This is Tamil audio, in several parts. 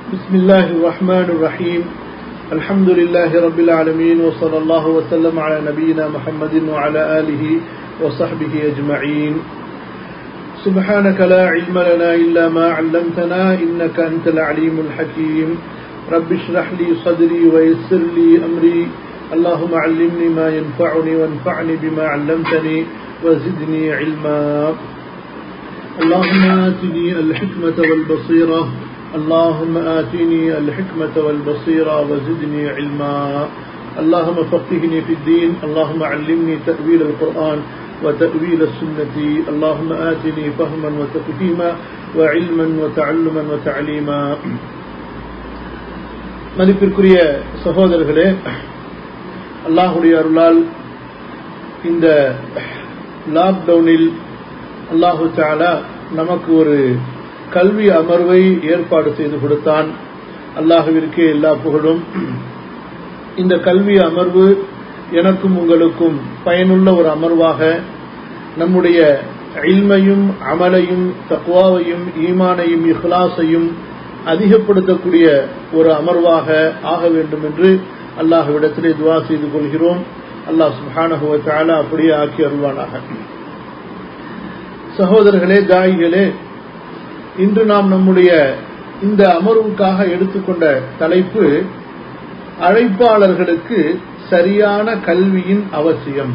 بسم الله الرحمن الرحيم الحمد لله رب العالمين وصلى الله وسلم على نبينا محمد وعلى آله وصحبه أجمعين سبحانك لا علم لنا إلا ما علمتنا إنك أنت العليم الحكيم رب اشرح لي صدري ويسر لي أمري اللهم علمني ما ينفعني وانفعني بما علمتني وزدني علما اللهم آتني الحكمة والبصيرة اللهم آتني الحكمة والبصيرة وزدني علما اللهم فقهني في الدين اللهم علمني تأويل القرآن وتأويل السنة اللهم آتني فهما وتفهيما وعلما وتعلما وتعليما மதிப்பிற்குரிய சகோதரர்களே அல்லாஹுடைய அருளால் இந்த லாக்டவுனில் அல்லாஹு தாலா நமக்கு ஒரு கல்வி அமர்வை ஏற்பாடு செய்து கொடுத்தான் அல்லாஹுவிற்கு எல்லா புகழும் இந்த கல்வி அமர்வு எனக்கும் உங்களுக்கும் பயனுள்ள ஒரு அமர்வாக நம்முடைய இல்மையும் அமலையும் தக்குவாவையும் ஈமானையும் இஹ்லாஸையும் அதிகப்படுத்தக்கூடிய ஒரு அமர்வாக ஆக வேண்டும் என்று அல்லாஹுவிடத்திலே துவா செய்து கொள்கிறோம் அல்லாஹ் சுஹானஹுவத்தால அப்படியே ஆக்கி அருள்வானாக சகோதரர்களே தாயிகளே இன்று நாம் நம்முடைய இந்த அமர்வுக்காக எடுத்துக்கொண்ட தலைப்பு அழைப்பாளர்களுக்கு சரியான கல்வியின் அவசியம்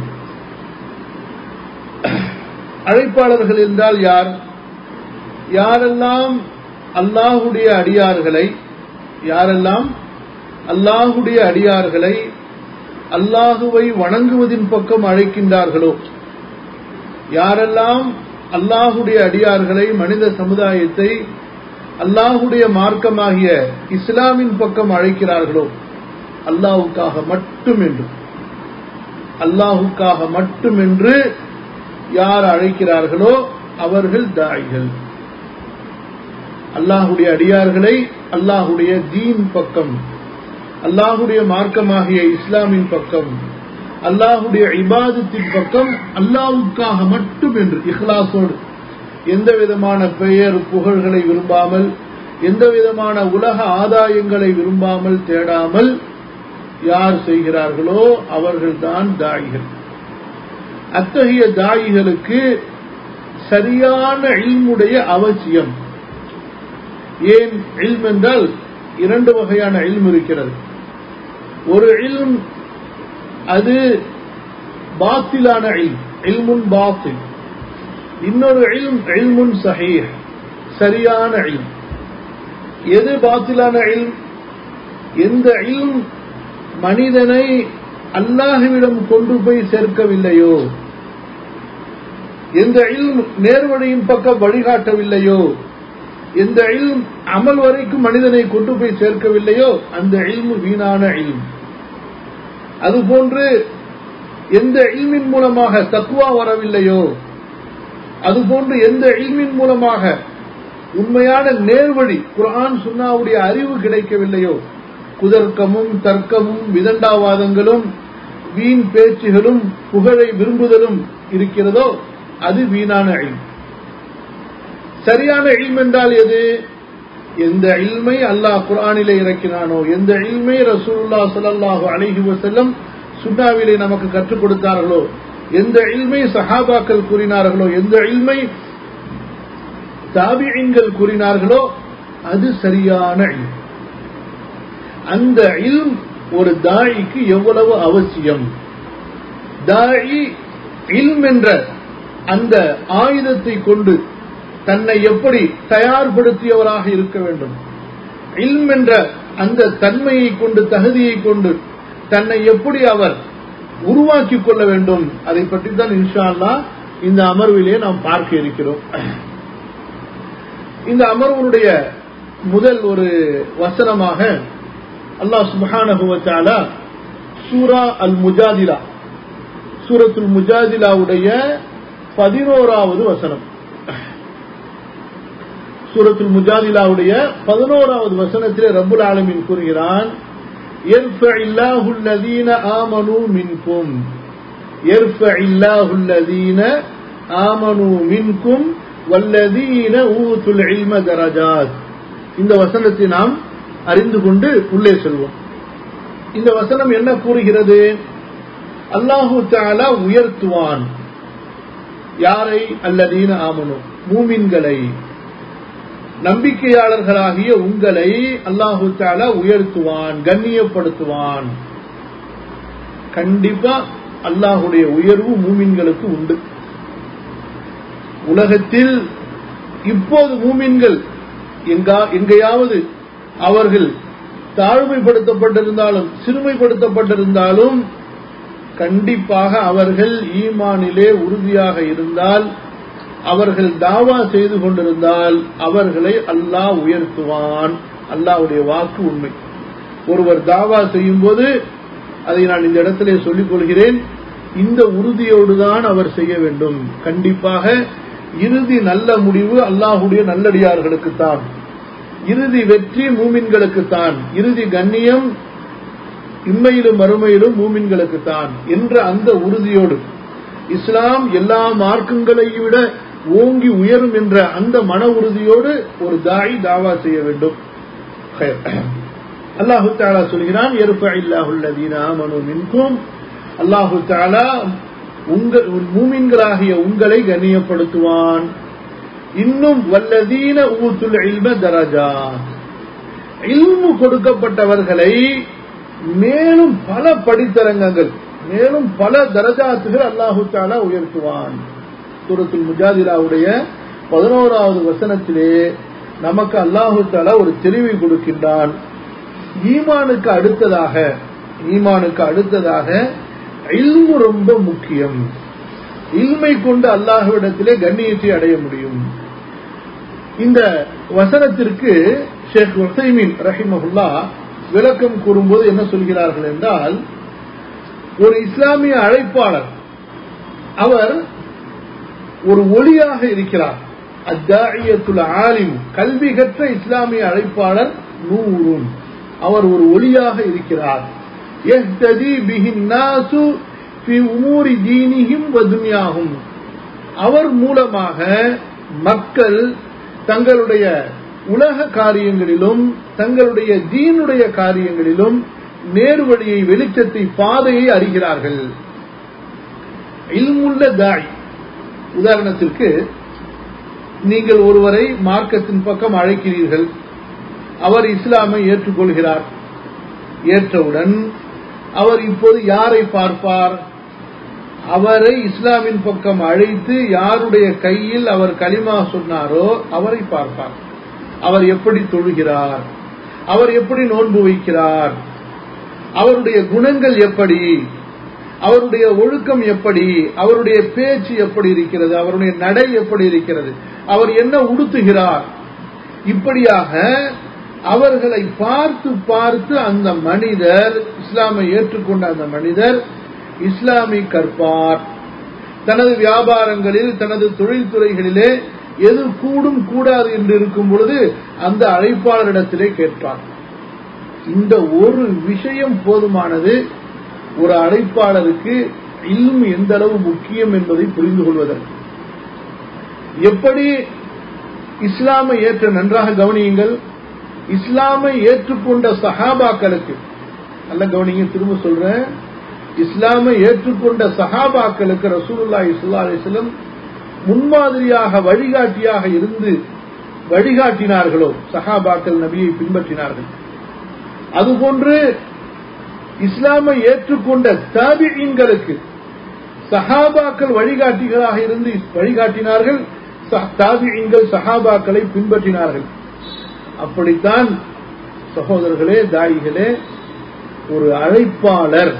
அழைப்பாளர்கள் என்றால் யார் யாரெல்லாம் அல்லாஹுடைய அடியார்களை யாரெல்லாம் அல்லாஹுடைய அடியார்களை அல்லாஹுவை வணங்குவதின் பக்கம் அழைக்கின்றார்களோ யாரெல்லாம் அல்லாஹுடைய அடியார்களை மனித சமுதாயத்தை அல்லாஹுடைய மார்க்கமாகிய இஸ்லாமின் பக்கம் அழைக்கிறார்களோ அல்லாஹுக்காக மட்டுமென்று அல்லாஹுக்காக மட்டுமென்று யார் அழைக்கிறார்களோ அவர்கள் தாய்கள் அல்லாஹுடைய அடியார்களை அல்லாஹுடைய தீன் பக்கம் அல்லாஹுடைய மார்க்கமாகிய இஸ்லாமின் பக்கம் அல்லாஹுடைய இபாதத்தின் பக்கம் அல்லாவுக்காக மட்டும் என்று இஹ்லாசோடு எந்த விதமான பெயர் புகழ்களை விரும்பாமல் எந்த விதமான உலக ஆதாயங்களை விரும்பாமல் தேடாமல் யார் செய்கிறார்களோ அவர்கள்தான் தாயிகள் அத்தகைய தாயிகளுக்கு சரியான இல்முடைய அவசியம் ஏன் இல்ம் என்றால் இரண்டு வகையான இல்ம் இருக்கிறது ஒரு இல்ம் அது பாத்திலான இல்ம் இல்முன் பாத்தில் இன்னொரு இல்ம் இல்முன் சஹீஹ் சரியான இல்ம் எது பாத்திலான இல்ம் எந்த இல்ம் மனிதனை அல்லாஹுவிடம் கொண்டு போய் சேர்க்கவில்லையோ எந்த இல்ம் நேர்வழியின் பக்கம் வழிகாட்டவில்லையோ எந்த இல்ம் அமல் வரைக்கும் மனிதனை கொண்டு போய் சேர்க்கவில்லையோ அந்த இல்மு வீணான இல்ம் அதுபோன்று எந்த இல்மின் மூலமாக தக்குவா வரவில்லையோ அதுபோன்று எந்த இல்மின் மூலமாக உண்மையான நேர்வழி குரான் சுன்னாவுடைய அறிவு கிடைக்கவில்லையோ குதர்க்கமும் தர்க்கமும் விதண்டாவாதங்களும் வீண் பேச்சுகளும் புகழை விரும்புதலும் இருக்கிறதோ அது வீணான இல்ம் சரியான இல்ம் என்றால் எது எந்த இல்மை அல்லாஹ் குரானிலே இறக்கினானோ எந்த இல்மை ரசூல்லா சல்லாஹூ அலஹி வசல்லம் சுண்ணாவிலே நமக்கு கற்றுக் கொடுத்தார்களோ எந்த இல்மை சஹாபாக்கள் கூறினார்களோ எந்த இல்மை தாபியங்கள் கூறினார்களோ அது சரியான இல்ம் அந்த இல்ம் ஒரு தாயிக்கு எவ்வளவு அவசியம் தாயி இல்ம் என்ற அந்த ஆயுதத்தை கொண்டு தன்னை எப்படி தயார்படுத்தியவராக இருக்க வேண்டும் இல்ம் என்ற அந்த தன்மையை கொண்டு தகுதியை கொண்டு தன்னை எப்படி அவர் உருவாக்கி கொள்ள வேண்டும் அதை பற்றி தான் இன்ஷா அல்லா இந்த அமர்விலே நாம் பார்க்க இருக்கிறோம் இந்த அமர்வனுடைய முதல் ஒரு வசனமாக அல்லாஹ் சுபஹானகுவத்தால சூரா அல் முஜாதிலா சூரத்துல் முஜாதிலாவுடைய பதினோராவது வசனம் சூரத்துல் முஜாதிலாவுடைய பதினோராவது வசனத்திலே ரபுல் ஆலமின் கூறுகிறான் يرفع الله الذين آمنوا منكم يرفع الله الذين آمنوا منكم والذين أوتوا العلم درجات இந்த வசனத்தை நாம் அறிந்து கொண்டு உள்ளே செல்வோம் இந்த வசனம் என்ன கூறுகிறது அல்லாஹு தாலா உயர்த்துவான் யாரை அல்லதீன ஆமனு மூமின்களை நம்பிக்கையாளர்களாகிய உங்களை அல்லாஹு தாலா உயர்த்துவான் கண்ணியப்படுத்துவான் கண்டிப்பா அல்லாஹுடைய உயர்வு மூமின்களுக்கு உண்டு உலகத்தில் இப்போது மூமின்கள் எங்கா எங்கேயாவது அவர்கள் தாழ்மைப்படுத்தப்பட்டிருந்தாலும் சிறுமைப்படுத்தப்பட்டிருந்தாலும் கண்டிப்பாக அவர்கள் ஈமானிலே உறுதியாக இருந்தால் அவர்கள் தாவா செய்து கொண்டிருந்தால் அவர்களை அல்லாஹ் உயர்த்துவான் அல்லாஹ்வுடைய வாக்கு உண்மை ஒருவர் தாவா செய்யும் போது அதை நான் இந்த இடத்திலே சொல்லிக் கொள்கிறேன் இந்த உறுதியோடு தான் அவர் செய்ய வேண்டும் கண்டிப்பாக இறுதி நல்ல முடிவு அல்லாஹுடைய நல்லடியார்களுக்குத்தான் இறுதி வெற்றி மூமின்களுக்குத்தான் இறுதி கண்ணியம் இம்மையிலும் மறுமையிலும் மூமின்களுக்குத்தான் என்ற அந்த உறுதியோடு இஸ்லாம் எல்லா மார்க்கங்களையும் விட ஓங்கி உயரும் என்ற அந்த மன உறுதியோடு ஒரு தாய் தாவா செய்ய வேண்டும் அல்லாஹு தாலா சொல்கிறான் அல்லாஹு தாலா உங்கள் மூமின்களாகிய உங்களை கண்ணியப்படுத்துவான் இன்னும் வல்லதீன ஊத்துல் இல்ம தரஜா இல்மு கொடுக்கப்பட்டவர்களை மேலும் பல படித்தரங்கங்கள் மேலும் பல தரஜாத்துகள் அல்லாஹு தாலா உயர்த்துவான் சூரத்துல் முஜாதிலாவுடைய பதினோராவது வசனத்திலே நமக்கு அல்லாஹு தாலா ஒரு தெளிவை கொடுக்கின்றான் ஈமானுக்கு அடுத்ததாக ஈமானுக்கு அடுத்ததாக இல்மு ரொம்ப முக்கியம் இல்மை கொண்டு அல்லாஹுவிடத்திலே கண்ணியத்தை அடைய முடியும் இந்த வசனத்திற்கு ஷேக் உசைமின் ரஹிமஹுல்லா விளக்கம் கூறும்போது என்ன சொல்கிறார்கள் என்றால் ஒரு இஸ்லாமிய அழைப்பாளர் அவர் ஒரு ஒளியாக இருக்கிறார் அத்தாயத்துல் ஆலிம் கல்வி கற்ற இஸ்லாமிய அழைப்பாளர் நூறும் அவர் ஒரு ஒளியாக இருக்கிறார் அவர் மூலமாக மக்கள் தங்களுடைய உலக காரியங்களிலும் தங்களுடைய தீனுடைய காரியங்களிலும் நேர்வழியை வெளிச்சத்தை பாதையை அறிகிறார்கள் இல்முள்ள தாய் உதாரணத்திற்கு நீங்கள் ஒருவரை மார்க்கத்தின் பக்கம் அழைக்கிறீர்கள் அவர் இஸ்லாமை ஏற்றுக்கொள்கிறார் ஏற்றவுடன் அவர் இப்போது யாரை பார்ப்பார் அவரை இஸ்லாமின் பக்கம் அழைத்து யாருடைய கையில் அவர் களிமா சொன்னாரோ அவரை பார்ப்பார் அவர் எப்படி தொழுகிறார் அவர் எப்படி நோன்பு வைக்கிறார் அவருடைய குணங்கள் எப்படி அவருடைய ஒழுக்கம் எப்படி அவருடைய பேச்சு எப்படி இருக்கிறது அவருடைய நடை எப்படி இருக்கிறது அவர் என்ன உடுத்துகிறார் இப்படியாக அவர்களை பார்த்து பார்த்து அந்த மனிதர் இஸ்லாமை ஏற்றுக்கொண்ட அந்த மனிதர் இஸ்லாமை கற்பார் தனது வியாபாரங்களில் தனது தொழில்துறைகளிலே எது கூடும் கூடாது என்று இருக்கும் பொழுது அந்த அழைப்பாளரிடத்திலே கேட்பார் இந்த ஒரு விஷயம் போதுமானது ஒரு அழைப்பாளருக்கு இல்மு எந்த அளவு முக்கியம் என்பதை புரிந்து கொள்வதற்கு எப்படி இஸ்லாமை ஏற்ற நன்றாக கவனியுங்கள் இஸ்லாமை ஏற்றுக்கொண்ட சஹாபாக்களுக்கு நல்ல கவனிங்க திரும்ப சொல்றேன் இஸ்லாமை ஏற்றுக்கொண்ட சஹாபாக்களுக்கு ரசூலுல்லா இஸ்லா அலிஸ்லம் முன்மாதிரியாக வழிகாட்டியாக இருந்து வழிகாட்டினார்களோ சஹாபாக்கள் நபியை பின்பற்றினார்கள் அதுபோன்று இஸ்லாமை ஏற்றுக்கொண்ட தாபிகளுக்கு சஹாபாக்கள் வழிகாட்டிகளாக இருந்து வழிகாட்டினார்கள் தாபிகள் சஹாபாக்களை பின்பற்றினார்கள் அப்படித்தான் சகோதரர்களே தாயிகளே ஒரு அழைப்பாளர்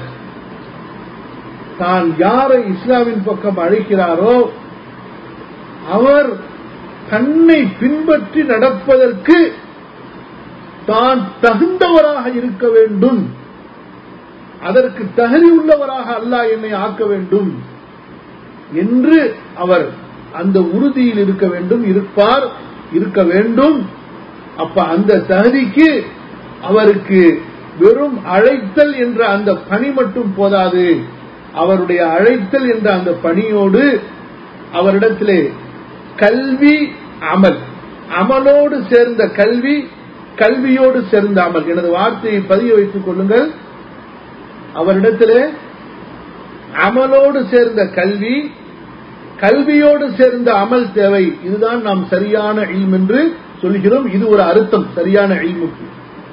தான் யாரை இஸ்லாமின் பக்கம் அழைக்கிறாரோ அவர் தன்னை பின்பற்றி நடப்பதற்கு தான் தகுந்தவராக இருக்க வேண்டும் அதற்கு தகுதி உள்ளவராக அல்லாஹ் என்னை ஆக்க வேண்டும் என்று அவர் அந்த உறுதியில் இருக்க வேண்டும் இருப்பார் இருக்க வேண்டும் அப்ப அந்த தகுதிக்கு அவருக்கு வெறும் அழைத்தல் என்ற அந்த பணி மட்டும் போதாது அவருடைய அழைத்தல் என்ற அந்த பணியோடு அவரிடத்திலே கல்வி அமல் அமலோடு சேர்ந்த கல்வி கல்வியோடு சேர்ந்த அமல் எனது வார்த்தையை பதிய வைத்துக் கொள்ளுங்கள் அவரிடத்திலே அமலோடு சேர்ந்த கல்வி கல்வியோடு சேர்ந்த அமல் தேவை இதுதான் நாம் சரியான இல்ம் என்று சொல்கிறோம் இது ஒரு அர்த்தம் சரியான இல்முக்கு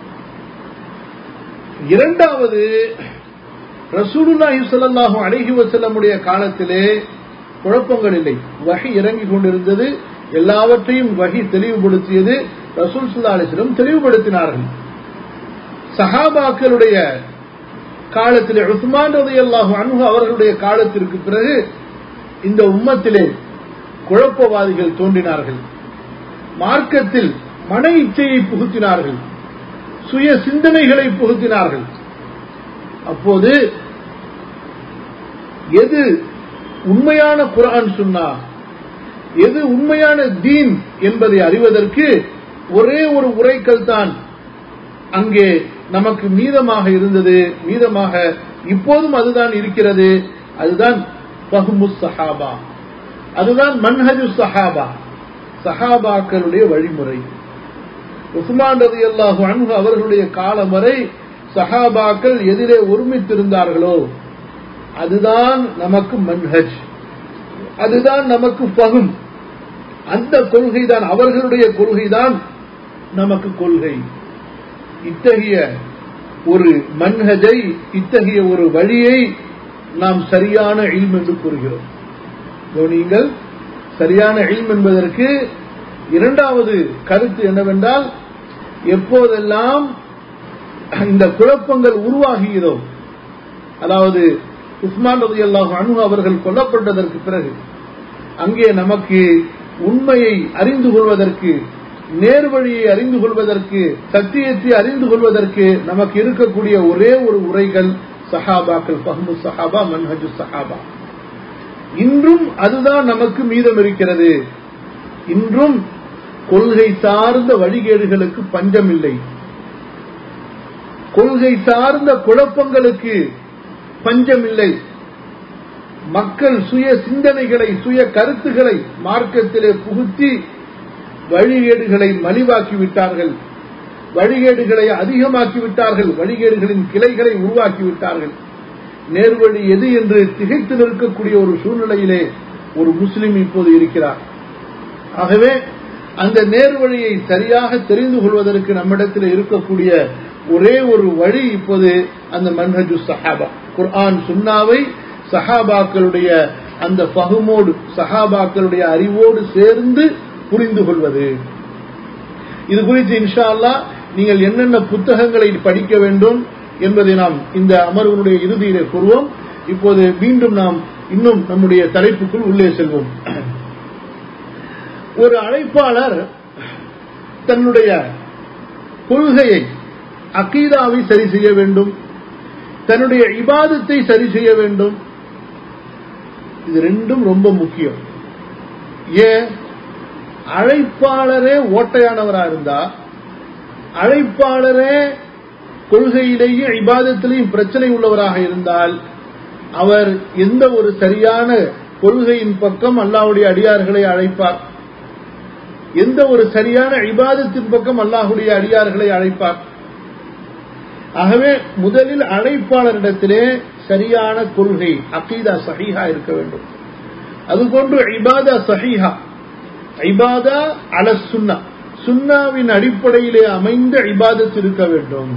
இரண்டாவது ரசூலுல்லாஹி ஸல்லல்லாஹு அலைஹி வஸல்லமுடைய காலத்திலே குழப்பங்கள் இல்லை வகை இறங்கிக் கொண்டிருந்தது எல்லாவற்றையும் வகை தெளிவுபடுத்தியது ரசூல் சுல்லா அலிஸ்லம் தெளிவுபடுத்தினார்கள் சஹாபாக்களுடைய காலத்திலே உஸ்மான் ரதையல்லாஹு அன்ஹு அவர்களுடைய காலத்திற்கு பிறகு இந்த உம்மத்திலே குழப்பவாதிகள் தோன்றினார்கள் மார்க்கத்தில் மன இச்சையை புகுத்தினார்கள் சுய சிந்தனைகளை புகுத்தினார்கள் அப்போது எது உண்மையான குரான் சுன்னா எது உண்மையான தீன் என்பதை அறிவதற்கு ஒரே ஒரு உரைக்கல் தான் அங்கே நமக்கு மீதமாக இருந்தது மீதமாக இப்போதும் அதுதான் இருக்கிறது அதுதான் பஹ்மு சஹாபா அதுதான் மன்ஹஜு சஹாபா சஹாபாக்களுடைய வழிமுறை உஸ்மான் ரதி அல்லாஹு அன்ஹு அவர்களுடைய காலம் வரை சஹாபாக்கள் எதிரே ஒருமித்திருந்தார்களோ அதுதான் நமக்கு மன்ஹஜ் அதுதான் நமக்கு பகும் அந்த கொள்கை தான் அவர்களுடைய கொள்கை தான் நமக்கு கொள்கை இத்தகைய ஒரு மன்ஹஜை இத்தகைய ஒரு வழியை நாம் சரியான இல்ம் என்று கூறுகிறோம் கவனியுங்கள் சரியான இல்ம் என்பதற்கு இரண்டாவது கருத்து என்னவென்றால் எப்போதெல்லாம் இந்த குழப்பங்கள் உருவாகிறதோ அதாவது உஸ்மான் ரதி அல்லாஹ் அனு அவர்கள் கொல்லப்பட்டதற்கு பிறகு அங்கே நமக்கு உண்மையை அறிந்து கொள்வதற்கு நேர்வழியை அறிந்து கொள்வதற்கு சத்தியத்தை அறிந்து கொள்வதற்கு நமக்கு இருக்கக்கூடிய ஒரே ஒரு உரைகள் சஹாபாக்கள் பஹ்மு சஹாபா மன்ஹஜு சஹாபா இன்றும் அதுதான் நமக்கு மீதம் இருக்கிறது இன்றும் கொள்கை சார்ந்த வழிகேடுகளுக்கு பஞ்சம் இல்லை கொள்கை சார்ந்த குழப்பங்களுக்கு பஞ்சம் இல்லை மக்கள் சுய சிந்தனைகளை சுய கருத்துக்களை மார்க்கத்திலே புகுத்தி வழிகேடுகளை மலிவாக்கி விட்டார்கள் வழிகேடுகளை அதிகமாக்கி விட்டார்கள் வழிகேடுகளின் கிளைகளை உருவாக்கி விட்டார்கள் நேர்வழி எது என்று திகைத்து நிற்கக்கூடிய ஒரு சூழ்நிலையிலே ஒரு முஸ்லிம் இப்போது இருக்கிறார் ஆகவே அந்த நேர்வழியை சரியாக தெரிந்து கொள்வதற்கு நம்மிடத்தில் இருக்கக்கூடிய ஒரே ஒரு வழி இப்போது அந்த மன்ஹஜு சஹாபா குர்ஆன் சுன்னாவை சஹாபாக்களுடைய அந்த பகுமோடு சஹாபாக்களுடைய அறிவோடு சேர்ந்து புரிந்து கொள்வது இது குறித்து இன்ஷா அல்லா நீங்கள் என்னென்ன புத்தகங்களை படிக்க வேண்டும் என்பதை நாம் இந்த அமர்வனுடைய இறுதியிலே கூறுவோம் இப்போது மீண்டும் நாம் இன்னும் நம்முடைய தலைப்புக்குள் உள்ளே செல்வோம் ஒரு அழைப்பாளர் தன்னுடைய கொள்கையை அகீதாவை சரி செய்ய வேண்டும் தன்னுடைய இபாதத்தை சரி செய்ய வேண்டும் இது ரெண்டும் ரொம்ப முக்கியம் ஏன் அழைப்பாளரே ஓட்டையானவரா இருந்தா அழைப்பாளரே கொள்கையிலேயும் இபாதத்திலேயும் பிரச்சனை உள்ளவராக இருந்தால் அவர் எந்த ஒரு சரியான கொள்கையின் பக்கம் அல்லாஹுடைய அடியார்களை அழைப்பார் எந்த ஒரு சரியான இபாதத்தின் பக்கம் அல்லாஹுடைய அடியார்களை அழைப்பார் ஆகவே முதலில் அழைப்பாளரிடத்திலே சரியான கொள்கை அகீதா சஹீஹா இருக்க வேண்டும் அதுபோன்று இபாதா சஹீஹா இபாதா அல சுன்னா சுன்னாவின் அடிப்படையிலே அமைந்த இபாதத் இருக்க வேண்டும்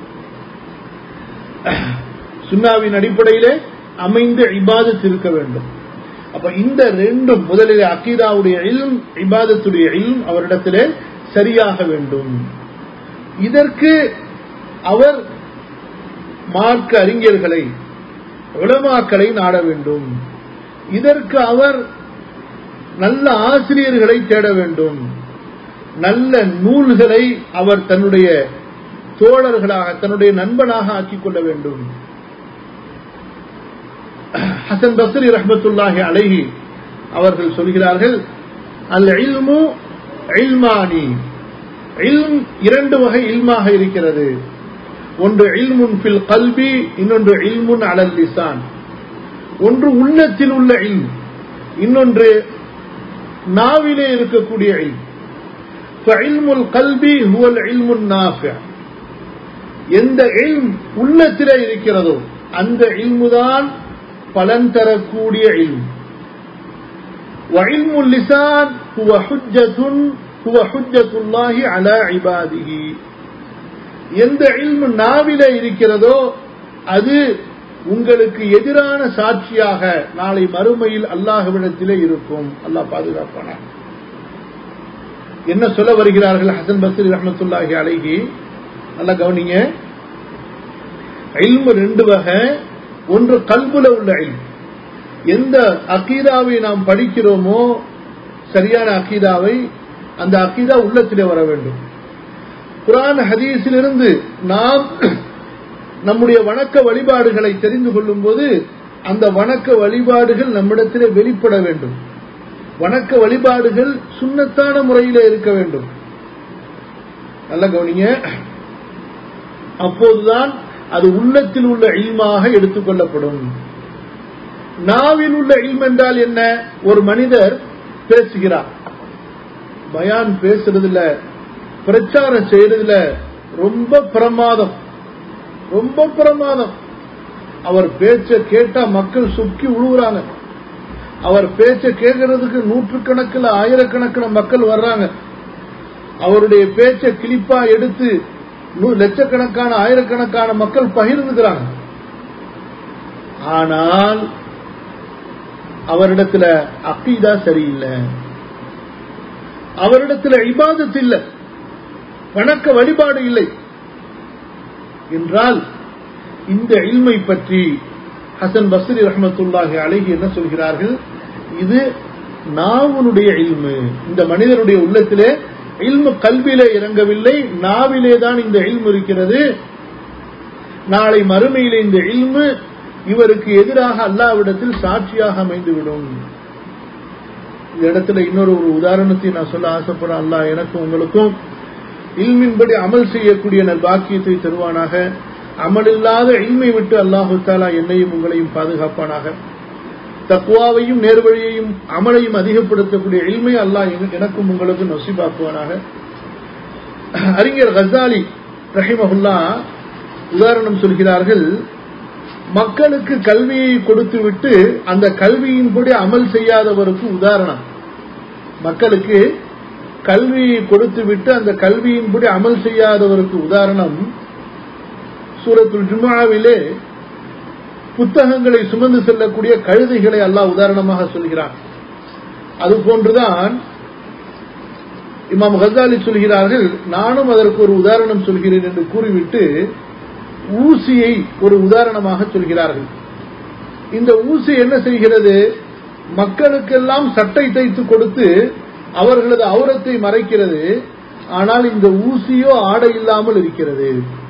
சுன்னாவின் அடிப்படையிலே அமைந்த இபாதத் இருக்க வேண்டும் அப்ப இந்த ரெண்டும் முதலில் அகீதாவுடைய இல்ம் இபாதத்துடைய இல்ம் அவரிடத்திலே சரியாக வேண்டும் இதற்கு அவர் மார்க்க அறிஞர்களை உலமாக்களை நாட வேண்டும் இதற்கு அவர் நல்ல ஆசிரியர்களை தேட வேண்டும் நல்ல நூல்களை அவர் தன்னுடைய தோழர்களாக தன்னுடைய நண்பனாக ஆக்கிக் கொள்ள வேண்டும் ஹசன் பஸ்ரி ரஹமத்துல்லாஹி அலைஹி அவர்கள் சொல்கிறார்கள் அல் இல்மு இல்மானி இல்ம் இரண்டு வகை இல்மாக இருக்கிறது ஒன்று இல்முன் ஃபில் கல்வி இன்னொன்று இல்முன் அலல் லிசான் ஒன்று உள்ளத்தில் உள்ள இல்ம் இன்னொன்று நாவிலே இருக்கக்கூடிய இல்ம் فعلم القلب هو العلم النافع எந்த இல்ம் உள்ளத்திலே இருக்கிறதோ அந்த இல்முதான் பலன் தரக்கூடிய இல்ம் وعلم اللسان هو حجة هو حجة الله على عباده எந்த இல்மு நாவில இருக்கிறதோ அது உங்களுக்கு எதிரான சாட்சியாக நாளை மறுமையில் அல்லாஹ்விடத்திலே இருக்கும் அல்லாஹ் பாதுகாப்பான என்ன சொல்ல வருகிறார்கள் ஹசன் பஸ்ரி ரஹமத்துல்லாஹி அலைஹி நல்லா கவனிங்க இல்மு ரெண்டு வகை ஒன்று கல்புல உள்ள இல்ம் எந்த அகீதாவை நாம் படிக்கிறோமோ சரியான அகீதாவை அந்த அகீதா உள்ளத்திலே வர வேண்டும் குரான் ஹதீஸிலிருந்து நாம் நம்முடைய வணக்க வழிபாடுகளை தெரிந்து கொள்ளும் போது அந்த வணக்க வழிபாடுகள் நம்மிடத்திலே வெளிப்பட வேண்டும் வணக்க வழிபாடுகள் சுண்ணத்தான முறையில் இருக்க வேண்டும் நல்ல கவனிங்க அப்போதுதான் அது உள்ளத்தில் உள்ள இல்மாக எடுத்துக்கொள்ளப்படும் நாவில் உள்ள இல்ம் என்றால் என்ன ஒரு மனிதர் பேசுகிறார் பயான் பேசுறதுல பிரச்சாரம் செய்யறதுல ரொம்ப பிரமாதம் ரொம்ப பிரமாதம் அவர் பேச்ச கேட்டா மக்கள் சுக்கி உழுவுறாங்க அவர் பேச்ச கேட்கறதுக்கு நூற்றுக்கணக்கில் ஆயிரக்கணக்கில் மக்கள் வர்றாங்க அவருடைய பேச்ச கிளிப்பா எடுத்து லட்சக்கணக்கான ஆயிரக்கணக்கான மக்கள் பகிர்ந்துக்கிறாங்க ஆனால் அவரிடத்துல அக்கீதா சரியில்லை அவரிடத்துல இபாதத் இல்லை வணக்க வழிபாடு இல்லை என்றால் இந்த இல்மை பற்றி ஹசன் பஸ்ரி ரஹமத்துல்லாஹி அழகி என்ன சொல்கிறார்கள் இது நாவனுடைய இல்மு இந்த மனிதனுடைய உள்ளத்திலே இல்மு கல்வியிலே இறங்கவில்லை நாவிலே தான் இந்த இல்மு இருக்கிறது நாளை மறுமையிலே இந்த இல்மு இவருக்கு எதிராக அல்லாவிடத்தில் சாட்சியாக அமைந்துவிடும் இந்த இடத்துல இன்னொரு ஒரு உதாரணத்தை நான் சொல்ல ஆசைப்படுறேன் அல்லாஹ் எனக்கும் உங்களுக்கும் இல்மின்படி அமல் செய்யக்கூடிய நல்பாக்கியத்தை தருவானாக அமல் இல்லாத இல்மை விட்டு அல்லாஹு தாலா என்னையும் உங்களையும் பாதுகாப்பானாக தக்குவாவையும் நேர்வழியையும் அமலையும் அதிகப்படுத்தக்கூடிய இல்மை அல்லாஹ் எனக்கும் உங்களுக்கும் நொசிபாக்குவானாக அறிஞர் கசாலி ரஹிமஹுல்லா உதாரணம் சொல்கிறார்கள் மக்களுக்கு கல்வியை கொடுத்துவிட்டு அந்த கல்வியின்படி அமல் செய்யாதவருக்கு உதாரணம் மக்களுக்கு கல்வியை கொடுத்துவிட்டு அந்த கல்வியின்படி அமல் செய்யாதவருக்கு உதாரணம் சூரத்துல் ஜுமாவிலே புத்தகங்களை சுமந்து செல்லக்கூடிய கழுதைகளை அல்லாஹ் உதாரணமாக சொல்கிறான் அது போன்றுதான் இமாம் ஹசாலி சொல்கிறார்கள் நானும் அதற்கு ஒரு உதாரணம் சொல்கிறேன் என்று கூறிவிட்டு ஊசியை ஒரு உதாரணமாக சொல்கிறார்கள் இந்த ஊசி என்ன செய்கிறது மக்களுக்கெல்லாம் சட்டை தைத்து கொடுத்து அவர்களது அவுரத்தை மறைக்கிறது ஆனால் இந்த ஊசியோ ஆடை இல்லாமல் இருக்கிறது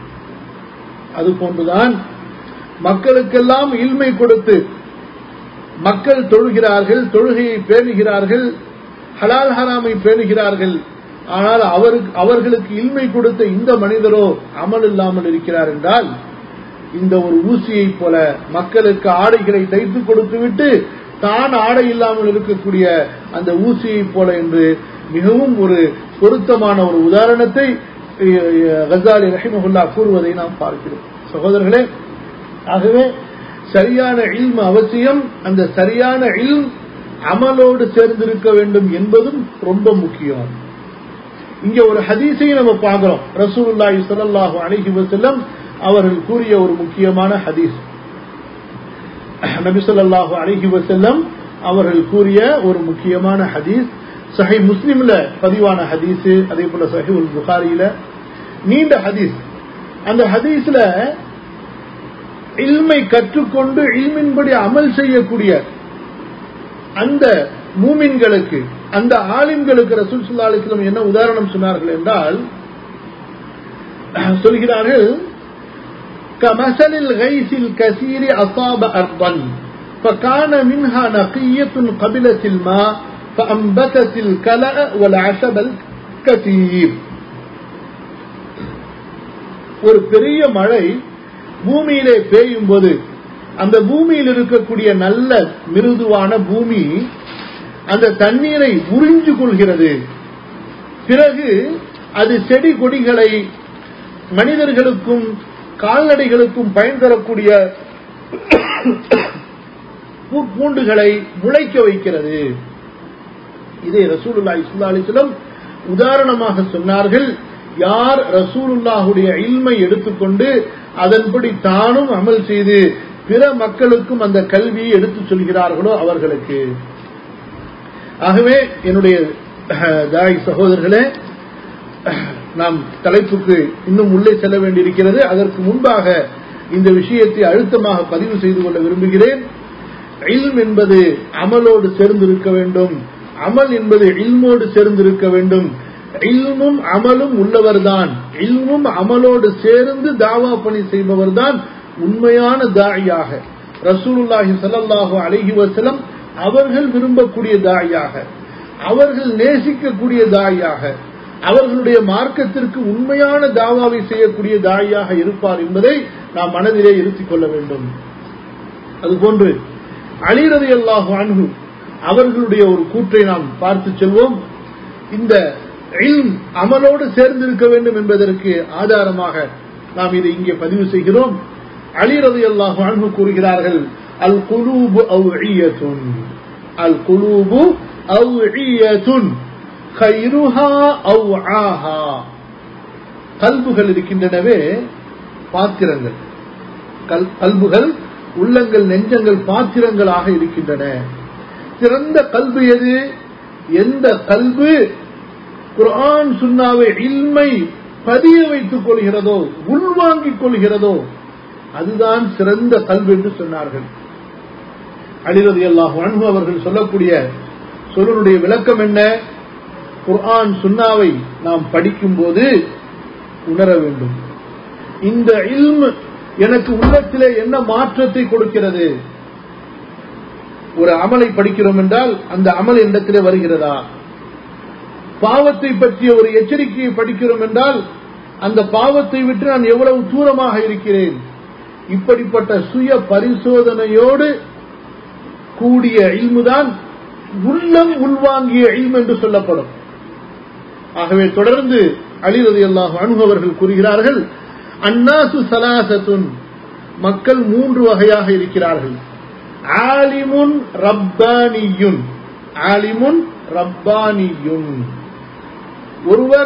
அது போன்றுதான் மக்களுக்கெல்லாம் இல்மை கொடுத்து மக்கள் தொழுகிறார்கள் தொழுகையை பேணுகிறார்கள் ஹலால் ஹராமை பேணுகிறார்கள் ஆனால் அவருக்கு அவர்களுக்கு இல்மை கொடுத்த இந்த மனிதரோ அமல் இல்லாமல் இருக்கிறார் என்றால் இந்த ஒரு ஊசியை போல மக்களுக்கு ஆடைகளை தைத்து கொடுத்து விட்டு தான் ஆடை இல்லாமல் இருக்கக்கூடிய அந்த ஊசியை போல என்று மிகவும் ஒரு பொருத்தமான ஒரு உதாரணத்தை கசாலி ரஹிமஹுல்லா கூறுவதை நாம் பார்க்கிறோம் சகோதரர்களே ஆகவே சரியான இல்ம அவசியம் அந்த சரியான இல்ம் அமலோடு சேர்ந்திருக்க வேண்டும் என்பதும் ரொம்ப முக்கியம் இங்க ஒரு ஹதீஸையும் நம்ம பார்க்கிறோம் ரசூலுல்லாஹி ஸல்லல்லாஹு அலைஹி வஸல்லம் அவர்கள் கூறிய ஒரு முக்கியமான ஹதீஸ் நபி ஸல்லல்லாஹு அலைஹி வஸல்லம் அவர்கள் கூறிய ஒரு முக்கியமான ஹதீஸ் சஹி முஸ்லிம்ல பதிவான ஹதீஸ் அதே போல சஹி உல் புகாரியில நீண்ட ஹதீஸ் அந்த ஹதீஸ்ல இல்மை கற்றுக்கொண்டு இல்மின்படி அமல் செய்யக்கூடிய அந்த மூமின்களுக்கு அந்த ஆலிம்களுக்கு ரசூல் சுல்லா அலிஸ்லம் என்ன உதாரணம் சொன்னார்கள் என்றால் சொல்கிறார்கள் كمثل الغيث الكثير أصاب أرضا فكان منها نقية قبلت الماء فأنبتت الكلأ والعشب الكثير ஒரு பெரிய மழை பூமியிலே பெய்யும் போது அந்த பூமியில் இருக்கக்கூடிய நல்ல மிருதுவான பூமி அந்த தண்ணீரை உறிஞ்சு கொள்கிறது பிறகு அது செடி கொடிகளை மனிதர்களுக்கும் கால்நடைகளுக்கும் பயன் தரக்கூடிய பூ- பூண்டுகளை முளைக்க வைக்கிறது இதை ரசூலுல்லாஹி ஸல்லல்லாஹு அலைஹி வஸல்லம் உதாரணமாக சொன்னார்கள் யார் ரசூலுல்லாஹுடைய இல்மை எடுத்துக்கொண்டு அதன்படி தானும் அமல் செய்து பிற மக்களுக்கும் அந்த கல்வியை எடுத்துச் சொல்கிறார்களோ அவர்களுக்கு ஆகவே என்னுடைய அஹ், தாய் சகோதரர்களே அஹ், நாம் தலைப்புக்கு இன்னும் உள்ளே செல்ல வேண்டியிருக்கிறது அதற்கு முன்பாக இந்த விஷயத்தை அழுத்தமாக பதிவு செய்து கொள்ள விரும்புகிறேன் இல்ம் என்பது அமலோடு சேர்ந்திருக்க வேண்டும் அமல் என்பது இல்மோடு சேர்ந்திருக்க வேண்டும் இல்மும் அமலும் உள்ளவர்தான் இல்மும் அமலோடு சேர்ந்து தாவா பணி செய்பவர்தான் உண்மையான தாயாக ரசூலுல்லாஹி ஸல்லல்லாஹு அலைஹி வஸல்லம் அவர்கள் விரும்பக்கூடிய தாயாக அவர்கள் நேசிக்கக்கூடிய தாயாக அவர்களுடைய மார்க்கத்திற்கு உண்மையான தாவாவை செய்யக்கூடிய தாயாக இருப்பார் என்பதை நாம் மனதிலே இருத்திக் கொள்ள வேண்டும் அதுபோன்று அலி ரலியல்லாஹு அன்ஹு அவர்களுடைய ஒரு கூற்றை நாம் பார்த்து செல்வோம் இந்த இல்ம் அமலோடு சேர்ந்திருக்க வேண்டும் என்பதற்கு ஆதாரமாக நாம் இதை இங்கே பதிவு செய்கிறோம் அலி ரலியல்லாஹு அன்ஹு கூறுகிறார்கள் அல் குலூபு அவ்இயத்துன் அல் குலூபு அவ்இயத்துன் خيرها أوعاها கல்புகள் இருக்கின்றனவே பாத்திரங்கள் கல்- கல்புகள் உள்ளங்கள் நெஞ்சங்கள் பாத்திரங்களாக இருக்கின்றன சிறந்த கல்பு எது எந்த கல்பு குர்ஆன் சுன்னாவை இல்மை பதிய வைத்துக் கொள்கிறதோ உள்வாங்கிக் கொள்கிறதோ அதுதான் சிறந்த கல்வி என்று சொன்னார்கள் அலிரதி அல்லாஹ் அன்ஹு அவர்கள் சொல்லக்கூடிய சொல்லுடைய விளக்கம் என்ன குர்ஆன் சுன்னாவை நாம் படிக்கும்போது உணர வேண்டும் இந்த இல்ம் எனக்கு உள்ளத்திலே என்ன மாற்றத்தை கொடுக்கிறது ஒரு அமலை படிக்கிறோம் என்றால் அந்த அமல் என்னத்திலே வருகிறதா பாவத்தை பற்றிய ஒரு எச்சரிக்கையை படிக்கிறோம் என்றால் அந்த பாவத்தை விட்டு நான் எவ்வளவு தூரமாக இருக்கிறேன் இப்படிப்பட்ட சுய பரிசோதனையோடு கூடிய இல்முதான் உள்ளம் உள்வாங்கிய இல்ம் என்று சொல்லப்படும் ஆகவே தொடர்ந்து அலிரதி அல்லாஹ் அனுபவர்கள் கூறுகிறார்கள் அன்னாசு சலாசத்துன் மக்கள் மூன்று வகையாக இருக்கிறார்கள் ஆலிமுன் ரப்பானியுன் ஆலிமுன் ரப்பானியுன் ஒருவர்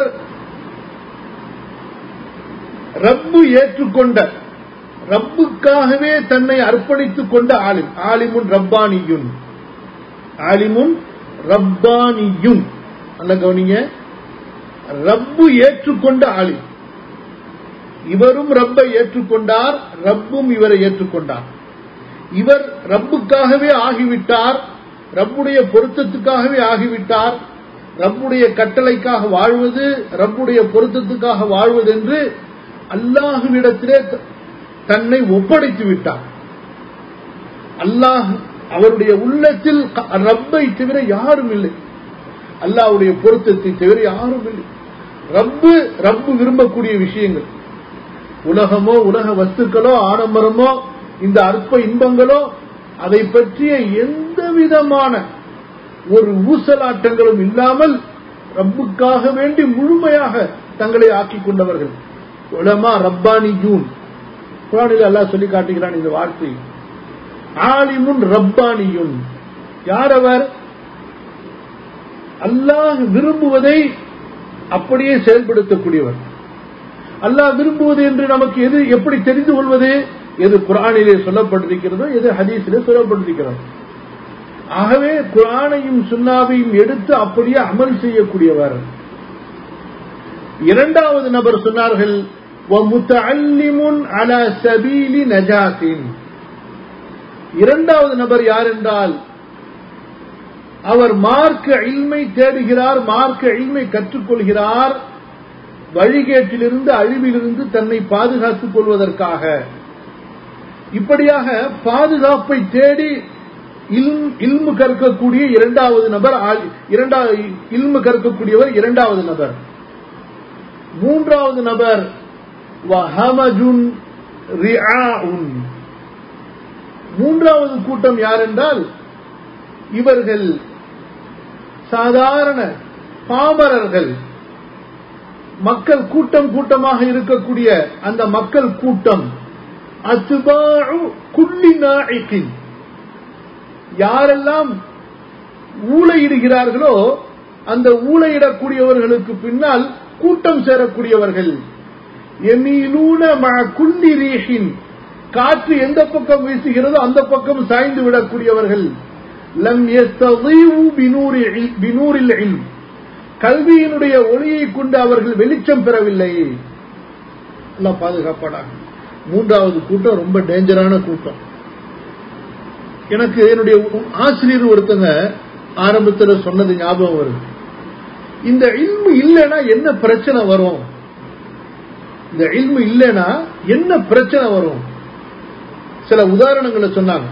ரப்பு ஏற்றுக்கொண்ட ரப்புக்காகவே தன்னை அர்ப்பணித்துக் கொண்ட ஆலிம் ஆலிமுன் ரப்பானியுன் ஆலிமுன் ரப்பானியுன் நல்ல கவனிங்க ரப்பு ஏற்றுக்கொண்ட ஆலிம் இவரும் ரப்பை ஏற்றுக்கொண்டார் ரப்பும் இவரை ஏற்றுக்கொண்டார் இவர் ரப்புக்காகவே ஆகிவிட்டார் ரப்புடைய பொருத்தத்துக்காகவே ஆகிவிட்டார் ரப்புடைய கட்டளைக்காக வாழ்வது ரப்புடைய பொருத்தத்துக்காக வாழ்வது என்று அல்லாஹுவிடத்திலே த- தன்னை ஒப்படைத்து விட்டார் அல்லாஹ் அவருடைய உள்ளத்தில் க- ரப்பை தவிர யாரும் இல்லை அல்லாஹ்வுடைய பொருத்தத்தை தவிர யாரும் இல்லை ரப்பு ரப்பு விரும்பக்கூடிய விஷயங்கள் உலகமோ உலக வஸ்துக்களோ ஆடம்பரமோ இந்த அற்ப இன்பங்களோ அதை பற்றிய எந்த விதமான ஒரு ஊசலாட்டங்களும் இல்லாமல் ரப்புக்காக வேண்டி முழுமையாக தங்களை ஆக்கிக் கொண்டவர்கள் உலமா ரப்பானி ஜூன் குரானில் அல்லாஹ் சொல்லி காட்டுகிறான் இந்த வார்த்தை ஆலிமுன் ரப்பானியுன் யார் அவர் அல்லாஹ் விரும்புவதை அப்படியே செயல்படுத்தக்கூடியவர் அல்லாஹ் விரும்புவது என்று நமக்கு எது எப்படி தெரிந்து கொள்வது எது குரானிலே சொல்லப்பட்டிருக்கிறதோ எது ஹதீஸிலே சொல்லப்பட்டிருக்கிறதோ ஆகவே குரானையும் சுன்னாவையும் எடுத்து அப்படியே அமல் செய்யக்கூடியவர் இரண்டாவது நபர் சொன்னார்கள் وَمُتَعَلِّمٌ عَلَى سَبِيلِ نَجَاةٍ இரண்டாவது நபர் யார் என்றால் அவர் மார்க்க இல்மை தேடுகிறார் மார்க்க இல்மை கற்றுக்கொள்கிறார் வழிகேட்டிலிருந்து அழிவிலிருந்து தன்னை பாதுகாத்துக் கொள்வதற்காக இப்படியாக பாதுகாப்பை தேடி இல்ம்- இல்மு கற்கக்கூடிய இரண்டாவது நபர் ஆள்- இரண்டாவது இல்மு கற்கக்கூடியவர் இரண்டாவது நபர் மூன்றாவது நபர் வஹமஜுன் ரிஆஉன். மூன்றாவது கூட்டம் யார் என்றால் இவர்கள் சாதாரண பாமரர்கள் மக்கள் கூட்டம் கூட்டமாக இருக்கக்கூடிய அந்த மக்கள் கூட்டம் அத்துபாஉ குல்லி நாயிக்கின் யாரெல்லாம் ஊழையிடுகிறார்களோ அந்த ஊழையிடக்கூடியவர்களுக்கு பின்னால் கூட்டம் சேரக்கூடியவர்கள் எமீலூன ம குல்லி ரீஹின் காற்று எந்த பக்கம் வீசுகிறதோ அந்த பக்கம் சாய்ந்து விடக்கூடியவர்கள் லம் யஸ்ததீவு பினூரி இல்- பினூரில் இல்ம் கல்வியினுடைய ஒளியை கொண்டு அவர்கள் வெளிச்சம் பெறவில்லை எல்லாம் பாதுகாப்பாடாங்க மூன்றாவது கூட்டம் ரொம்ப டேஞ்சரான கூட்டம் எனக்கு என்னுடைய ஆசிரியர் ஒருத்தங்க ஆரம்பத்துல சொன்னது ஞாபகம் வருது இந்த இல்மு இல்லைன்னா என்ன பிரச்சனை வரும் இந்த இல்மு இல்லைன்னா என்ன பிரச்சனை வரும் சில உதாரணங்களை சொன்னாங்க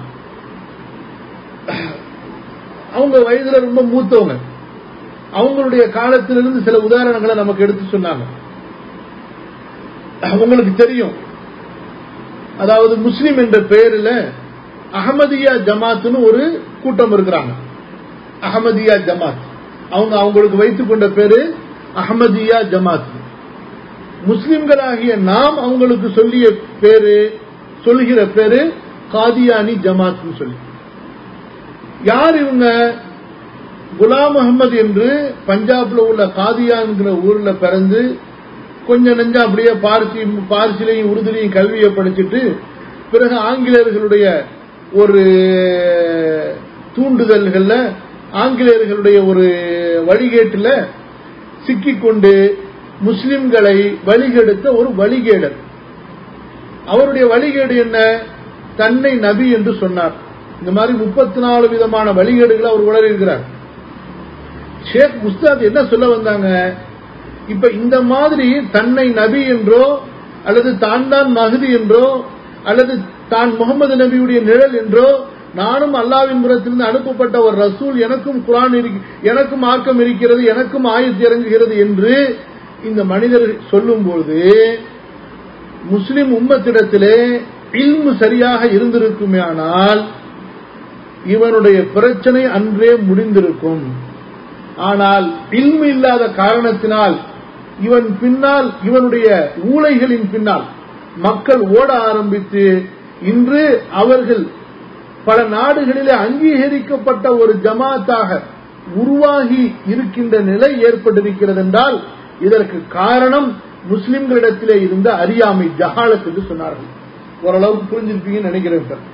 அவங்க வயதுல ரொம்ப மூத்தவங்க அவங்களுடைய காலத்திலிருந்து சில உதாரணங்களை நமக்கு எடுத்து சொன்னாங்க உங்களுக்கு தெரியும் அதாவது முஸ்லிம் என்ற பெயரில் அகமதியா ஜமாத்னு ஒரு கூட்டம் இருக்கிறாங்க அகமதியா ஜமாத் அவங்க அவங்களுக்கு வைத்துக் கொண்ட பேரு அகமதியா ஜமாத் முஸ்லிம்களாகிய நாம் அவங்களுக்கு சொல்லிய பேரு சொல்லுகிற பேரு காதியானி ஜமாத்னு சொல்லி யார் இவங்க குலாம் அகமது என்று பஞ்சாப்ல உள்ள காதியான்கிற ஊர்ல பிறந்து கொஞ்சம் நெஞ்சம் அப்படியே பார்சி பார்சிலையும் உருதுலையும் கல்வியை படிச்சுட்டு பிறகு ஆங்கிலேயர்களுடைய ஒரு தூண்டுதல்கள்ல ஆங்கிலேயர்களுடைய ஒரு வழிகேட்டுல சிக்கிக்கொண்டு முஸ்லிம்களை வழிகெடுத்த ஒரு வழிகேடர் அவருடைய வழிகேடு என்ன தன்னை நபி என்று சொன்னார் இந்த மாதிரி முப்பத்தி நாலு விதமான வழிகேடுகளை அவர் உளறி இருக்கிறார் ஷேக் முஸ்தாத் என்ன சொல்ல வந்தாங்க இப்ப இந்த மாதிரி தன்னை நபி என்றோ அல்லது தான் தான் மகுதி என்றோ அல்லது தான் முகமது நபியுடைய நிழல் என்றோ நானும் அல்லாவின் புறத்திலிருந்து அனுப்பப்பட்ட ஒரு ரசூல் எனக்கும் குரான் இருக்கு எனக்கும் மார்க்கம் இருக்கிறது எனக்கும் ஆயுத் இறங்குகிறது என்று இந்த மனிதர் சொல்லும்போது முஸ்லிம் உம்மத்திடத்திலே இல்மு சரியாக இருந்திருக்குமே ஆனால் இவனுடைய பிரச்சனை அன்றே முடிந்திருக்கும் ஆனால் இல்மு இல்லாத காரணத்தினால் இவன் பின்னால் இவனுடைய ஊழைகளின் பின்னால் மக்கள் ஓட ஆரம்பித்து இன்று அவர்கள் பல நாடுகளிலே அங்கீகரிக்கப்பட்ட ஒரு ஜமாத்தாக உருவாகி இருக்கின்ற நிலை ஏற்பட்டிருக்கிறது என்றால் இதற்கு காரணம் முஸ்லிம்களிடத்திலே இருந்த அறியாமை ஜஹாலத் என்று சொன்னார்கள் ஓரளவுக்கு புரிஞ்சிருப்பீங்கன்னு நினைக்கிறேன் சார்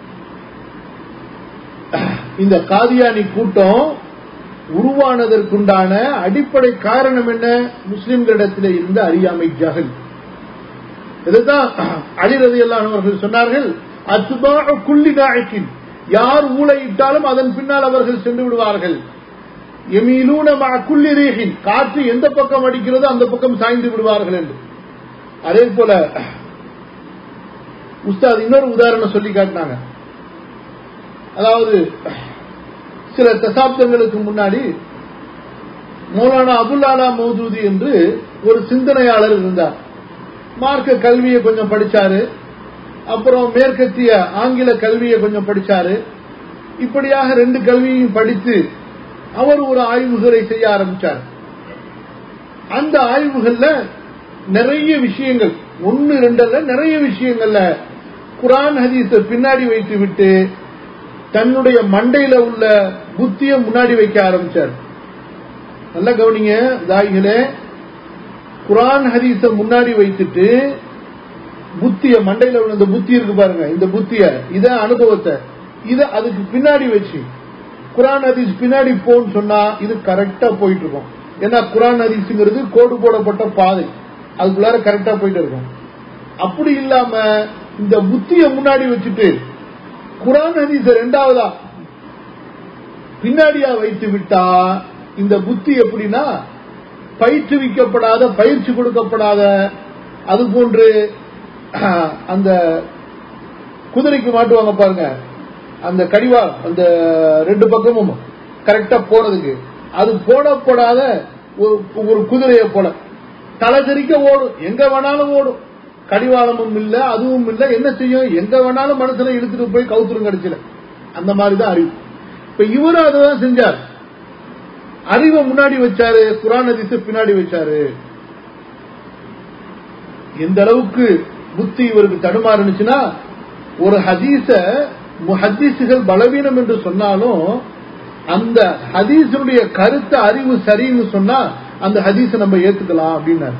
இந்த காதியானி கூட்டம் உருவானதற்குண்டான அடிப்படை காரணம் என்ன முஸ்லிம்களிடத்திலே இருந்த அறியாமை ஜகல் இதுதான் அலிரதி அவர்கள் சொன்னார்கள் அத்துபா குள்ளி நாயக்கின் யார் ஊழையிட்டாலும் அதன் பின்னால் அவர்கள் சென்று விடுவார்கள் எமீலூன குள்ளி ரேகின் காற்று எந்த பக்கம் அடிக்கிறதோ அந்த பக்கம் சாய்ந்து விடுவார்கள் என்று அதே போல உஸ்தாத் இன்னொரு உதாரணம் சொல்லி காட்டினாங்க அதாவது சில தசாப்தங்களுக்கு முன்னாடி மௌலானா அபுல்லாலா மௌதூதி என்று ஒரு சிந்தனையாளர் இருந்தார் மார்க்க கல்வியை கொஞ்சம் படிச்சாரு அப்புறம் மேற்கத்திய ஆங்கில கல்வியை கொஞ்சம் படிச்சாரு இப்படியாக ரெண்டு கல்வியையும் படித்து அவர் ஒரு ஆய்வுகளை செய்ய ஆரம்பிச்சார் அந்த ஆய்வுகள்ல நிறைய விஷயங்கள் ஒன்னு ரெண்டல்ல நிறைய விஷயங்கள்ல குரான் ஹதீஸ பின்னாடி வைத்து விட்டு தன்னுடைய மண்டையில உள்ள புத்திய முன்னாடி வைக்க ஆரம்பிச்சார் நல்ல கவனிங்க தாய்களே குரான் ஹதீஸ முன்னாடி வைத்துட்டு புத்திய மண்டையில உள்ள இந்த புத்தி இருக்கு பாருங்க இந்த புத்திய இத அனுபவத்தை இத அதுக்கு பின்னாடி வச்சு குரான் ஹதீஸ் பின்னாடி போன்னு சொன்னா இது கரெக்டா போயிட்டு இருக்கும் ஏன்னா குரான் ஹதீஸ்ங்கிறது கோடு போடப்பட்ட பாதை அதுக்குள்ளார கரெக்டா போயிட்டு இருக்கும் அப்படி இல்லாம இந்த புத்திய முன்னாடி வச்சுட்டு குரான் ஹதீஸ ரெண்டாவதா பின்னாடியா வைத்து விட்டா இந்த புத்தி எப்படின்னா பயிற்றுவிக்கப்படாத பயிற்சி கொடுக்கப்படாத அது போன்று அந்த குதிரைக்கு மாட்டுவாங்க பாருங்க அந்த கடிவா அந்த ரெண்டு பக்கமும் கரெக்டா போறதுக்கு அது போடப்படாத ஒரு குதிரையை போல தலைதெறிக்க ஓடும் எங்க வேணாலும் ஓடும் கடிவாளமும் இல்ல அதுவும் இல்ல என்ன செய்யும் எங்க வேணாலும் மனசுல இழுத்துட்டு போய் கவுத்துரும் கடைசியில அந்த மாதிரிதான் அறிவு இப்ப இவரும் அதான் செஞ்சார் அறிவை முன்னாடி வச்சாரு குரான் அதிச பின்னாடி வச்சாரு எந்த அளவுக்கு புத்தி இவருக்கு தடுமாறுனுச்சுன்னா ஒரு ஹதீஸ ஹதீஸுகள் பலவீனம் என்று சொன்னாலும் அந்த ஹதீஸனுடைய கருத்து அறிவு சரின்னு சொன்னா அந்த ஹதீஸை நம்ம ஏத்துக்கலாம் அப்படின்னாரு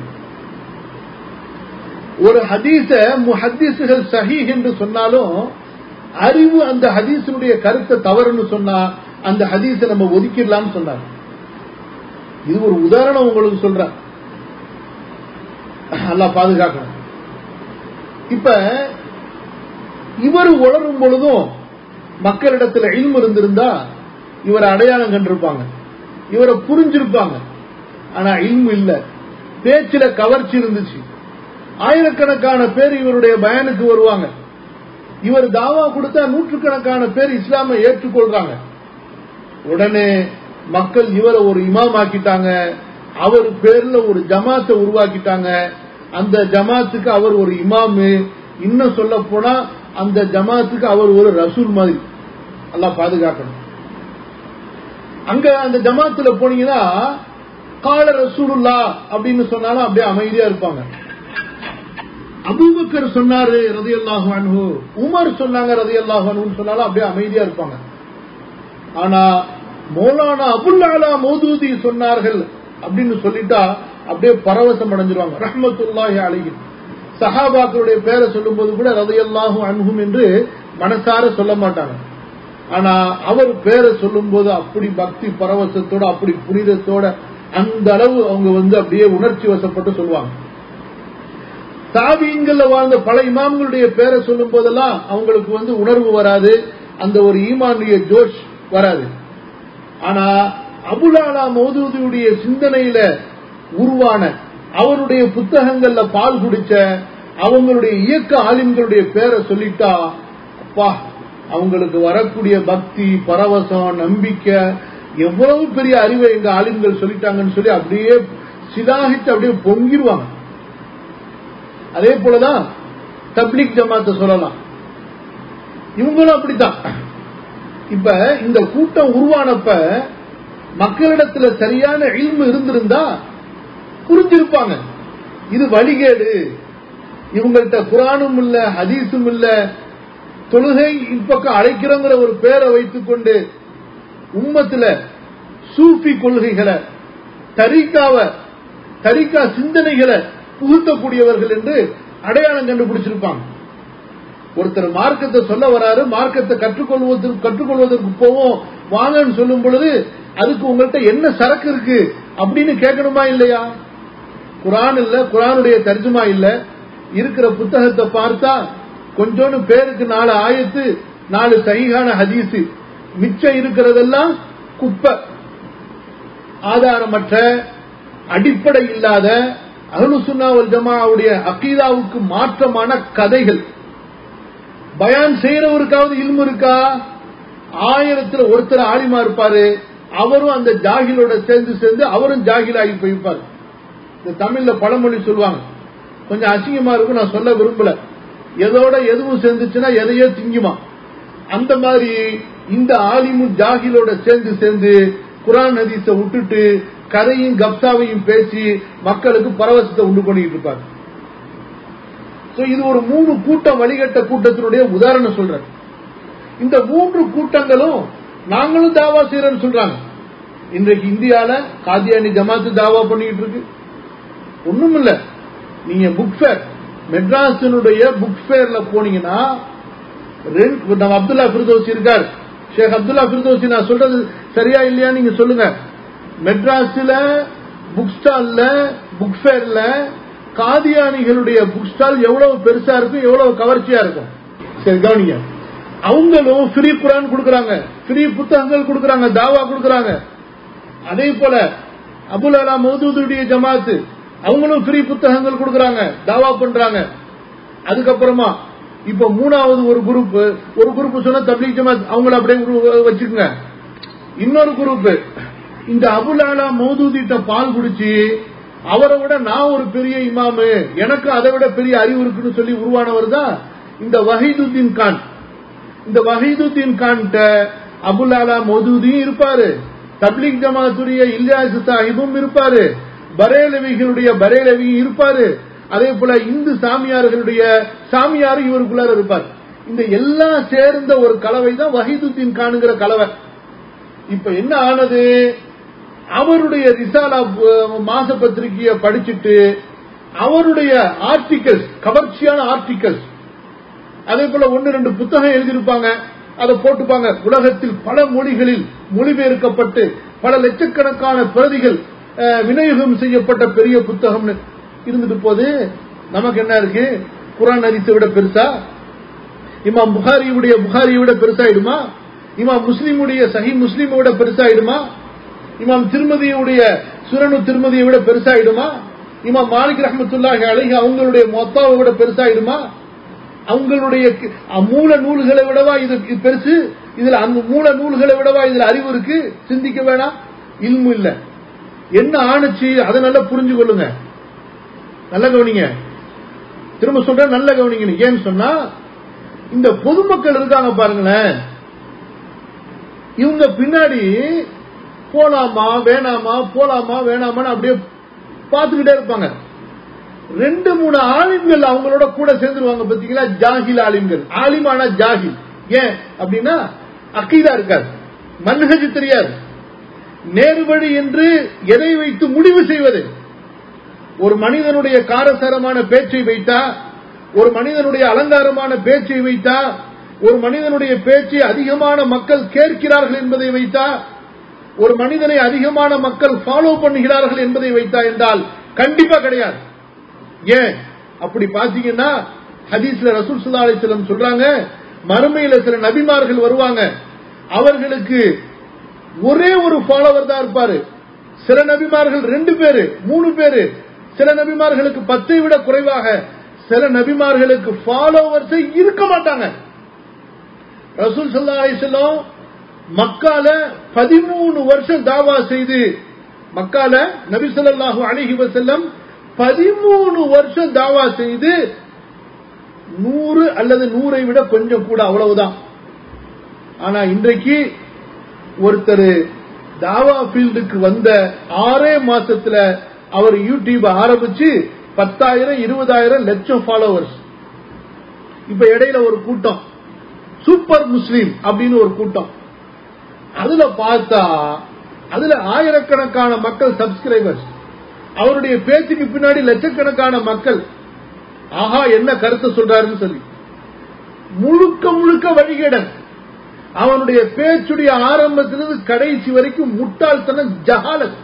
ஒரு ஹதீஸ முஹத்தீசுகள் சஹி என்று சொன்னாலும் அறிவு அந்த ஹதீஸனுடைய கருத்தை தவறுன்னு சொன்னா அந்த ஹதீஸை நம்ம ஒதுக்கிடலாம்னு சொன்னார் இது ஒரு உதாரணம் உங்களுக்கு சொல்றேன் நல்லா பாதுகாக்கணும் இப்ப இவர் உளரும் பொழுதும் மக்களிடத்துல இல்மு இருந்திருந்தா இவரை அடையாளம் கண்டிருப்பாங்க இவரை புரிஞ்சிருப்பாங்க ஆனா இல்மு இல்ல பேச்சில கவர்ச்சி இருந்துச்சு ஆயிரக்கணக்கான பேர் இவருடைய பயனுக்கு வருவாங்க இவர் தாவா கொடுத்தா நூற்றுக்கணக்கான பேர் இஸ்லாமை ஏற்றுக்கொள்றாங்க உடனே மக்கள் இவரை ஒரு இமாம் ஆக்கிட்டாங்க அவர் பேர்ல ஒரு ஜமாத்தை உருவாக்கிட்டாங்க அந்த ஜமாத்துக்கு அவர் ஒரு இமாமு இன்னும் சொல்ல போனா அந்த ஜமாத்துக்கு அவர் ஒரு ரசூல் மாதிரி எல்லாம் பாதுகாக்கணும் அங்க அந்த ஜமாத்துல போனீங்கன்னா கால ரசூலுல்லா அப்படின்னு சொன்னாலும் அப்படியே அமைதியா இருப்பாங்க அபூபக்கர் சொன்னாரு ரதி அல்லாஹு அன்ஹு உமர் சொன்னாங்க ரதி அல்லாஹு அன்ஹுன்னு சொன்னாலும் அப்படியே அமைதியா இருப்பாங்க ஆனா மௌலானா அபுல்லாலா மௌதூதி சொன்னார்கள் அப்படின்னு சொல்லிட்டா அப்படியே பரவசம் அடைஞ்சிருவாங்க ரஹ்மத்துல்லாஹி அலைஹி சஹாபாக்களுடைய பேரை சொல்லும் போது கூட ரதையல்லாஹு அன்ஹும் என்று மனசார சொல்ல மாட்டாங்க ஆனா அவர் பேரை சொல்லும் போது அப்படி பக்தி பரவசத்தோட அப்படி புனிதத்தோட அந்த அளவு அவங்க வந்து அப்படியே உணர்ச்சி வசப்பட்டு சொல்லுவாங்க தாபீன்கள்ல வாழ்ந்த பல இமாம்களுடைய பேரை சொல்லும் போதெல்லாம் அவங்களுக்கு வந்து உணர்வு வராது அந்த ஒரு ஈமானுடைய ஜோஷ் வராது ஆனா அபுலாலா மௌதூதியுடைய சிந்தனையில உருவான அவருடைய புத்தகங்கள்ல பால் குடிச்ச அவங்களுடைய இயக்க ஆலிம்களுடைய பேரை சொல்லிட்டா அப்பா அவங்களுக்கு வரக்கூடிய பக்தி பரவசம் நம்பிக்கை எவ்வளவு பெரிய அறிவை எங்க ஆலிம்கள் சொல்லிட்டாங்கன்னு சொல்லி அப்படியே சிலாகிட்டு அப்படியே பொங்கிடுவாங்க அதே போலதான் தப்லிக் ஜமாத்தை சொல்லலாம் இவங்களும் அப்படித்தான் இப்ப இந்த கூட்டம் உருவானப்ப மக்களிடத்துல சரியான இல்மு இருந்திருந்தா புரிஞ்சிருப்பாங்க இது வழிகேடு இவங்கள்ட்ட குரானும் இல்ல ஹதீஸும் இல்ல தொழுகை இப்பக்கம் அழைக்கிறோங்கிற ஒரு பேரை வைத்துக் கொண்டு உம்மத்துல சூஃபி கொள்கைகளை தரிக்காவ தரிக்கா சிந்தனைகளை புகுத்தக்கூடியவர்கள் என்று அடையாளம் கண்டுபிடிச்சிருப்பாங்க ஒருத்தர் மார்க்கத்தை சொல்ல வராரு மார்க்கத்தை கற்றுக்கொள்வதற்கு கற்றுக்கொள்வதற்கு போவோம் வாங்கன்னு சொல்லும் பொழுது அதுக்கு உங்கள்கிட்ட என்ன சரக்கு இருக்கு அப்படின்னு கேட்கணுமா இல்லையா குரான் இல்ல குரானுடைய தர்ஜுமா இல்ல இருக்கிற புத்தகத்தை பார்த்தா கொஞ்சோண்டு பேருக்கு நாலு ஆயத்து நாலு சகிகான ஹதீஸ் மிச்சம் இருக்கிறதெல்லாம் குப்பை ஆதாரமற்ற அடிப்படை இல்லாத அகலுசுன்னாவல் ஜமாவுடைய அகீதாவுக்கு மாற்றமான கதைகள் பயான் செய்யறவருக்காவது இல்மு இருக்கா ஆயிரத்துல ஒருத்தர் ஆலிமா இருப்பாரு அவரும் அந்த ஜாகிலோட சேர்ந்து சேர்ந்து அவரும் ஜாகில் ஆகி போயிருப்பார் இந்த தமிழ்ல பழமொழி சொல்லுவாங்க கொஞ்சம் அசிங்கமா இருக்கும் நான் சொல்ல விரும்பல எதோட எதுவும் சேர்ந்துச்சுன்னா எதையோ திங்குமா அந்த மாதிரி இந்த ஆலிமும் ஜாகிலோட சேர்ந்து சேர்ந்து குரான் ஹதீஸை விட்டுட்டு கதையும் கப்சாவையும் பேசி மக்களுக்கு பரவசத்தை உண்டு பண்ணிட்டு இருப்பாங்க இது ஒரு மூணு கூட்டம் வழிகட்ட கூட்டத்தினுடைய உதாரணம் சொல்றேன் இந்த மூன்று கூட்டங்களும் நாங்களும் தாவா செய்யறோம்னு சொல்றாங்க இன்றைக்கு இந்தியால காதியானி ஜமாத்து தாவா பண்ணிட்டு இருக்கு ஒண்ணும் இல்ல நீங்க புக் ஃபேர் மெட்ராஸினுடைய புக் ஃபேர்ல போனீங்கன்னா நம்ம அப்துல்லா பிரதோசி இருக்கார் ஷேக் அப்துல்லா பிரதோசி நான் சொல்றது சரியா இல்லையா நீங்க சொல்லுங்க மெட்ராஸ்ல புக் ஸ்டால்ல புக் ஃபேர்ல காதியானிகளுடைய புக் ஸ்டால் எவ்வளவு பெருசா இருக்கும் எவ்வளவு கவர்ச்சியா இருக்கும் சரி கவனிங்க அவங்களும் ஃப்ரீ குரான் கொடுக்கறாங்க ஃப்ரீ புத்தகங்கள் கொடுக்கறாங்க தாவா கொடுக்கறாங்க அதே போல அபுல் அலா மௌதூதுடைய ஜமாத்து அவங்களும் ஃப்ரீ புத்தகங்கள் கொடுக்கறாங்க தாவா பண்றாங்க அதுக்கப்புறமா இப்ப மூணாவது ஒரு குரூப் ஒரு குரூப் சொன்னா தப்லீக் ஜமாத் அவங்கள அப்படியே வச்சுக்கோங்க இன்னொரு குரூப் இந்த அபுல் அலா மௌதூதிட்ட பால் குடிச்சு அவரை விட நான் ஒரு பெரிய இமாமு எனக்கு அதை விட பெரிய அறிவு இருக்குன்னு சொல்லி உருவானவர் தான் இந்த வஹீதுத்தீன் கான் இந்த வஹீதுத்தீன் கான்ட்ட அபுல் அலா மௌதூதியும் இருப்பாரு தப்லீக் ஜமாத்துடைய இல்யாஸ் சாஹிபும் இருப்பாரு பரேலவிகளுடைய பரேலவியும் இருப்பாரு அதே போல இந்து சாமியார்களுடைய சாமியாரும் இவருக்குள்ளார இருப்பார் இந்த எல்லாம் சேர்ந்த ஒரு கலவை தான் வஹீதுத்தீன் கானுங்கிற கலவை இப்ப என்ன ஆனது அவருடைய ரிசாலா அஹ், மாச பத்திரிகையை படிச்சுட்டு அவருடைய ஆர்டிகல்ஸ் கவர்ச்சியான ஆர்டிகல்ஸ் அதே போல ஒன்னு ரெண்டு புத்தகம் எழுதியிருப்பாங்க அதை போட்டுப்பாங்க உலகத்தில் பல மொழிகளில் மொழிபெயர்க்கப்பட்டு பல லட்சக்கணக்கான பிரதிகள் அஹ், விநியோகம் செய்யப்பட்ட பெரிய புத்தகம்னு இருந்துட்டு போது நமக்கு என்ன இருக்கு குரான் ஹதீஸை விட பெருசா இமாம் புகாரியுடைய புகாரியை விட பெருசாயிடுமா இமாம் முஸ்லிமுடைய சஹி முஸ்லிமை விட பெருசாயிடுமா இமாம் திருமதியுடைய சுரனு திருமதியை விட பெருசாயிடுமா இமாம் மாலிக் ரஹமத்துல்லாஹி அலைஹி அவங்களுடைய மொத்தாவை விட பெருசாயிடுமா அவங்களுடைய க- மூல நூல்களை விடவா இது இது பெருசு இதுல அந்த மூல நூல்களை விடவா இதுல அறிவு இருக்கு சிந்திக்க வேணாம் இல்மு இல்ல என்ன ஆணுச்சு அதை நல்லா புரிஞ்சு கொள்ளுங்க நல்ல கவனிங்க திரும்ப சொல்றேன் நல்ல கவனிங்க ஏன்னு சொன்னா இந்த பொதுமக்கள் இருக்காங்க பாருங்களேன் இவங்க பின்னாடி போலாமா வேணாமா போலாமா வேணாமான்னு அப்படியே பார்த்துக்கிட்டே இருப்பாங்க ரெண்டு மூணு ஆலிம்கள் அவங்களோட கூட சேர்ந்துருவாங்க பாத்தீங்களா ஜாகில் ஆலிம்கள் ஆலிமானா ஜாகில் ஏன் அப்படின்னா அக்கீதா இருக்காது மன்ஹஜ் தெரியாது நேர்வழி என்று எதை வைத்து முடிவு செய்வது ஒரு மனிதனுடைய காரசாரமான பேச்சை வைத்தா ஒரு மனிதனுடைய அலங்காரமான பேச்சை வைத்தா ஒரு மனிதனுடைய பேச்சை அதிகமான மக்கள் கேட்கிறார்கள் என்பதை வைத்தா ஒரு மனிதனை அதிகமான மக்கள் ஃபாலோ பண்ணுகிறார்கள் என்பதை வைத்தா என்றால் கண்டிப்பா கிடையாது ஏன் அப்படி பாத்தீங்கன்னா ஹதீஸ்ல ரசூல் சுல்லா அலிஸ்லம் சொல்றாங்க மறுமையில சில நபிமார்கள் வருவாங்க அவர்களுக்கு ஒரே ஒரு ஃபாலோவர் தான் இருப்பாரு சில நபிமார்கள் ரெண்டு பேரு மூணு பேரு சில நபிமார்களுக்கு பத்தை விட குறைவாக சில நபிமார்களுக்கு ஃபாலோவர்ஸ் இருக்க மாட்டாங்க ரசூல் சல்லா அலிஸ்லாம் மக்கால பதிமூணு வருஷம் தாவா செய்து மக்கால நபி ஸல்லல்லாஹு அலைஹி வஸல்லம் பதிமூணு வருஷம் தாவா செய்து நூறு அல்லது நூறை விட கொஞ்சம் கூட அவ்வளவுதான் ஆனா இன்றைக்கு ஒருத்தர் தாவா ஃபீல்டுக்கு வந்த ஆறே மாசத்துல அவர் யூடியூப் ஆரம்பிச்சு பத்தாயிரம் இருபதாயிரம் லட்சம் ஃபாலோவர்ஸ் இப்ப இடையில ஒரு கூட்டம் சூப்பர் முஸ்லீம் அப்படின்னு ஒரு கூட்டம் அதுல பார்த்தா அதுல ஆயிரக்கணக்கான மக்கள் சப்ஸ்கிரைபர்ஸ் அவருடைய பேச்சுக்கு பின்னாடி லட்சக்கணக்கான மக்கள் ஆஹா என்ன கருத்தை சொல்றாருன்னு சொல்லி முழுக்க முழுக்க வழிகேடன் அவனுடைய பேச்சுடைய ஆரம்பத்திலிருந்து கடைசி வரைக்கும் முட்டாள்தனம் ஜஹாலத்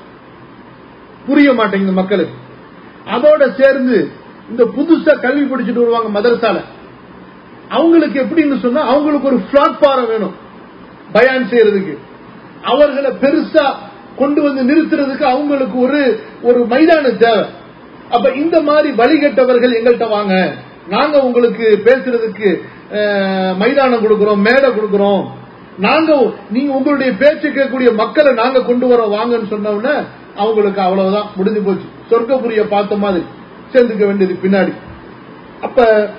புரிய மாட்டேங்குது மக்களுக்கு அதோட சேர்ந்து இந்த புதுசா கல்வி படிச்சுட்டு வருவாங்க மதரசால அவங்களுக்கு எப்படின்னு சொன்னா அவங்களுக்கு ஒரு பிளாட்பாரம் வேணும் பயான் செய்யறதுக்கு அவர்களை பெருசா கொண்டு வந்து நிறுத்துறதுக்கு அவங்களுக்கு ஒரு ஒரு மைதானம் தேவை அப்ப இந்த மாதிரி வழிகட்டவர்கள் எங்கள்கிட்ட வாங்க நாங்க உங்களுக்கு பேசுறதுக்கு அஹ், மைதானம் கொடுக்கிறோம் மேடை கொடுக்கிறோம் நாங்க நீங்க உங்களுடைய பேச்சு கேட்கக்கூடிய மக்களை நாங்க கொண்டு வரோம் வாங்கன்னு சொன்ன உடனே அவங்களுக்கு அவ்வளவுதான் முடிஞ்சு போச்சு சொர்க்கபுரிய பார்த்த மாதிரி சேர்ந்துக்க வேண்டியது பின்னாடி அப்ப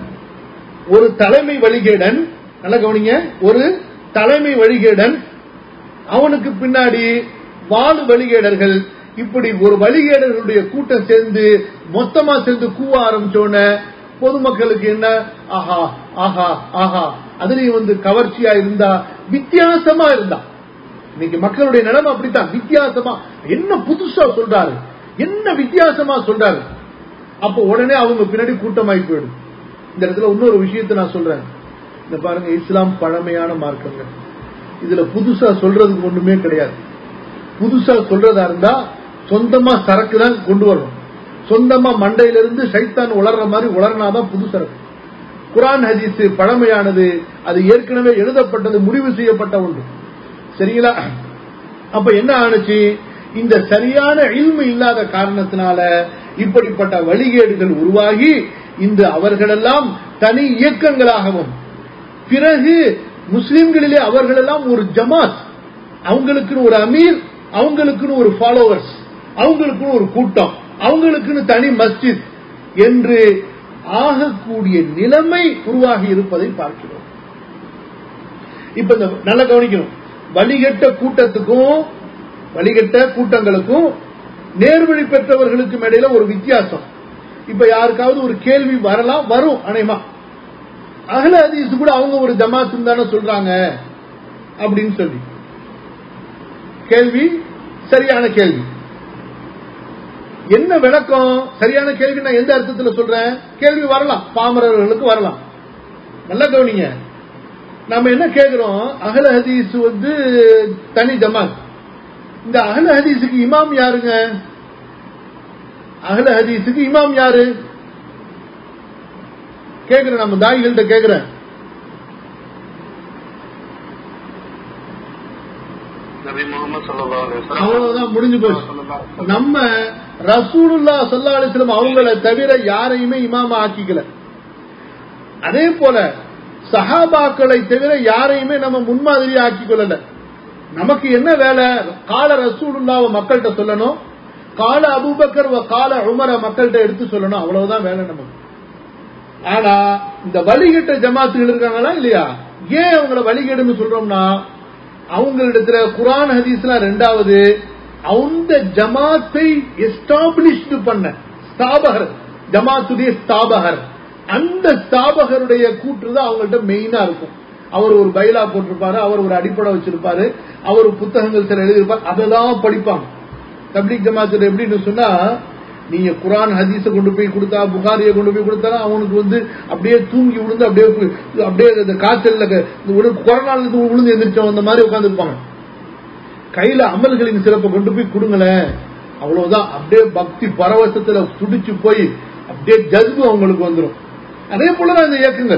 ஒரு தலைமை வழிகேடன் நல்ல கவனிங்க ஒரு தலைமை வழிகேடன் அவனுக்கு பின்னாடி வாழு வழிகேடர்கள் இப்படி ஒரு வழிகேடர்களுடைய கூட்டம் சேர்ந்து மொத்தமா சேர்ந்து கூவ ஆரம்பிச்சோன்ன பொதுமக்களுக்கு என்ன ஆஹா ஆஹா ஆஹா அதுலயும் வந்து கவர்ச்சியா இருந்தா வித்தியாசமா இருந்தா இன்னைக்கு மக்களுடைய நிலைமை அப்படித்தான் வித்தியாசமா என்ன புதுசா சொல்றாரு என்ன வித்தியாசமா சொல்றாரு அப்ப உடனே அவங்க பின்னாடி கூட்டமாயி போயிடும் இந்த இடத்துல இன்னொரு விஷயத்தை நான் சொல்றேன் இந்த பாருங்க இஸ்லாம் பழமையான மார்க்கங்கள் இதுல புதுசா சொல்றதுக்கு ஒண்ணுமே கிடையாது புதுசா சொல்றதா இருந்தா சொந்தமா சரக்கு தான் கொண்டு வரணும் சொந்தமா மண்டையில இருந்து சைத்தான் உளர்ற மாதிரி உளர்னாதான் புது சரக்கு குரான் ஹதீஸ் பழமையானது அது ஏற்கனவே எழுதப்பட்டது முடிவு செய்யப்பட்ட ஒன்று சரிங்களா அப்ப என்ன ஆணுச்சு இந்த சரியான இல்மு இல்லாத காரணத்தினால இப்படிப்பட்ட வழிகேடுகள் உருவாகி இந்த அவர்களெல்லாம் தனி இயக்கங்களாகவும் பிறகு முஸ்லிம்களிலே அவர்களெல்லாம் ஒரு ஜமாத் அவங்களுக்குன்னு ஒரு அமீர் அவங்களுக்குன்னு ஒரு ஃபாலோவர்ஸ் அவங்களுக்குன்னு ஒரு கூட்டம் அவங்களுக்குன்னு தனி மஸ்ஜித் என்று ஆகக்கூடிய நிலைமை உருவாகி இருப்பதை பார்க்கிறோம் இப்ப இந்த நல்லா கவனிக்கணும் வழிகட்ட கூட்டத்துக்கும் வழிகட்ட கூட்டங்களுக்கும் நேர்வழி பெற்றவர்களுக்கும் இடையில ஒரு வித்தியாசம் இப்ப யாருக்காவது ஒரு கேள்வி வரலாம் வரும் அனைமா அகல ஹதீஸ் கூட அவங்க ஒரு ஜமாத்துன்னு தானே சொல்றாங்க அப்படின்னு சொல்லி கேள்வி சரியான கேள்வி என்ன விளக்கம் சரியான கேள்வி நான் எந்த அர்த்தத்துல சொல்றேன் கேள்வி வரலாம் பாமரர்களுக்கு வரலாம் நல்லா கவனிங்க நம்ம என்ன கேக்குறோம் அகல ஹதீஸ் வந்து தனி ஜமாத் இந்த அகல ஹதீஸுக்கு இமாம் யாருங்க அகல ஹதீஸுக்கு இமாம் யாரு கேக்குறேன் நம்ம தாய்கள்கிட்ட கேக்குறேன் நபி முகமது ஸல்லல்லாஹு அலைஹி வஸல்லம் அவ்வளவுதான் முடிஞ்சு போச்சு நம்ம ரசூலுல்லா ஸல்லல்லாஹு அலைஹி வஸல்லம் அவங்கள தவிர யாரையுமே இமாமா ஆக்கிக்கல அதே போல சஹாபாக்களை தவிர யாரையுமே நம்ம முன்மாதிரி ஆக்கிக் கொள்ளல நமக்கு என்ன வேலை கால ரசூலுல்லாவை மக்கள்கிட்ட சொல்லணும் கால அபூபக்கர் வ கால உமர மக்கள்கிட்ட எடுத்து சொல்லணும் அவ்வளவுதான் வேலை நமக்கு ஆனா இந்த வழிகட்ட ஜமாத்துகள் இருக்காங்களா இல்லையா ஏன் அவங்கள வழிகேடுன்னு சொல்றோம்னா அவங்களிடத்துல குரான் ஹதீஸ்லாம் ரெண்டாவது அந்த ஜமாத்தை எஸ்டாப்ளிஷ்டு பண்ண ஸ்தாபகர் ஜமாத்துடைய ஸ்தாபகர் அந்த ஸ்தாபகருடைய கூற்று தான் அவங்கள்ட்ட மெயினா இருக்கும் அவர் ஒரு பைலா போட்டிருப்பாரு அவர் ஒரு அடிப்படை வச்சிருப்பாரு அவர் புத்தகங்கள் சில எழுதியிருப்பார் அதெல்லாம் படிப்பாங்க தப்லீக் ஜமாத்துல எப்படின்னு சொன்னா நீங்க குரான் ஹதீஸ கொண்டு போய் கொடுத்தா புகாரிய கொண்டு போய் கொடுத்தா அவனுக்கு வந்து அப்படியே தூங்கி விழுந்து அப்படியே பு- அப்படியே இந்த காய்ச்சல்ல க- இந்த ஒரு கொரோனால இருந்து விழுந்து எந்திரிச்சவன் அந்த மாதிரி உட்காந்துருப்பாங்க கையில அமல்களின் சிறப்பை கொண்டு போய் கொடுங்களேன் அவ்வளவுதான் அப்படியே பக்தி பரவசத்துல துடிச்சு போய் அப்படியே ஜஸ்பு அவங்களுக்கு வந்துடும் அதே போலதான் இந்த இயக்கங்கள்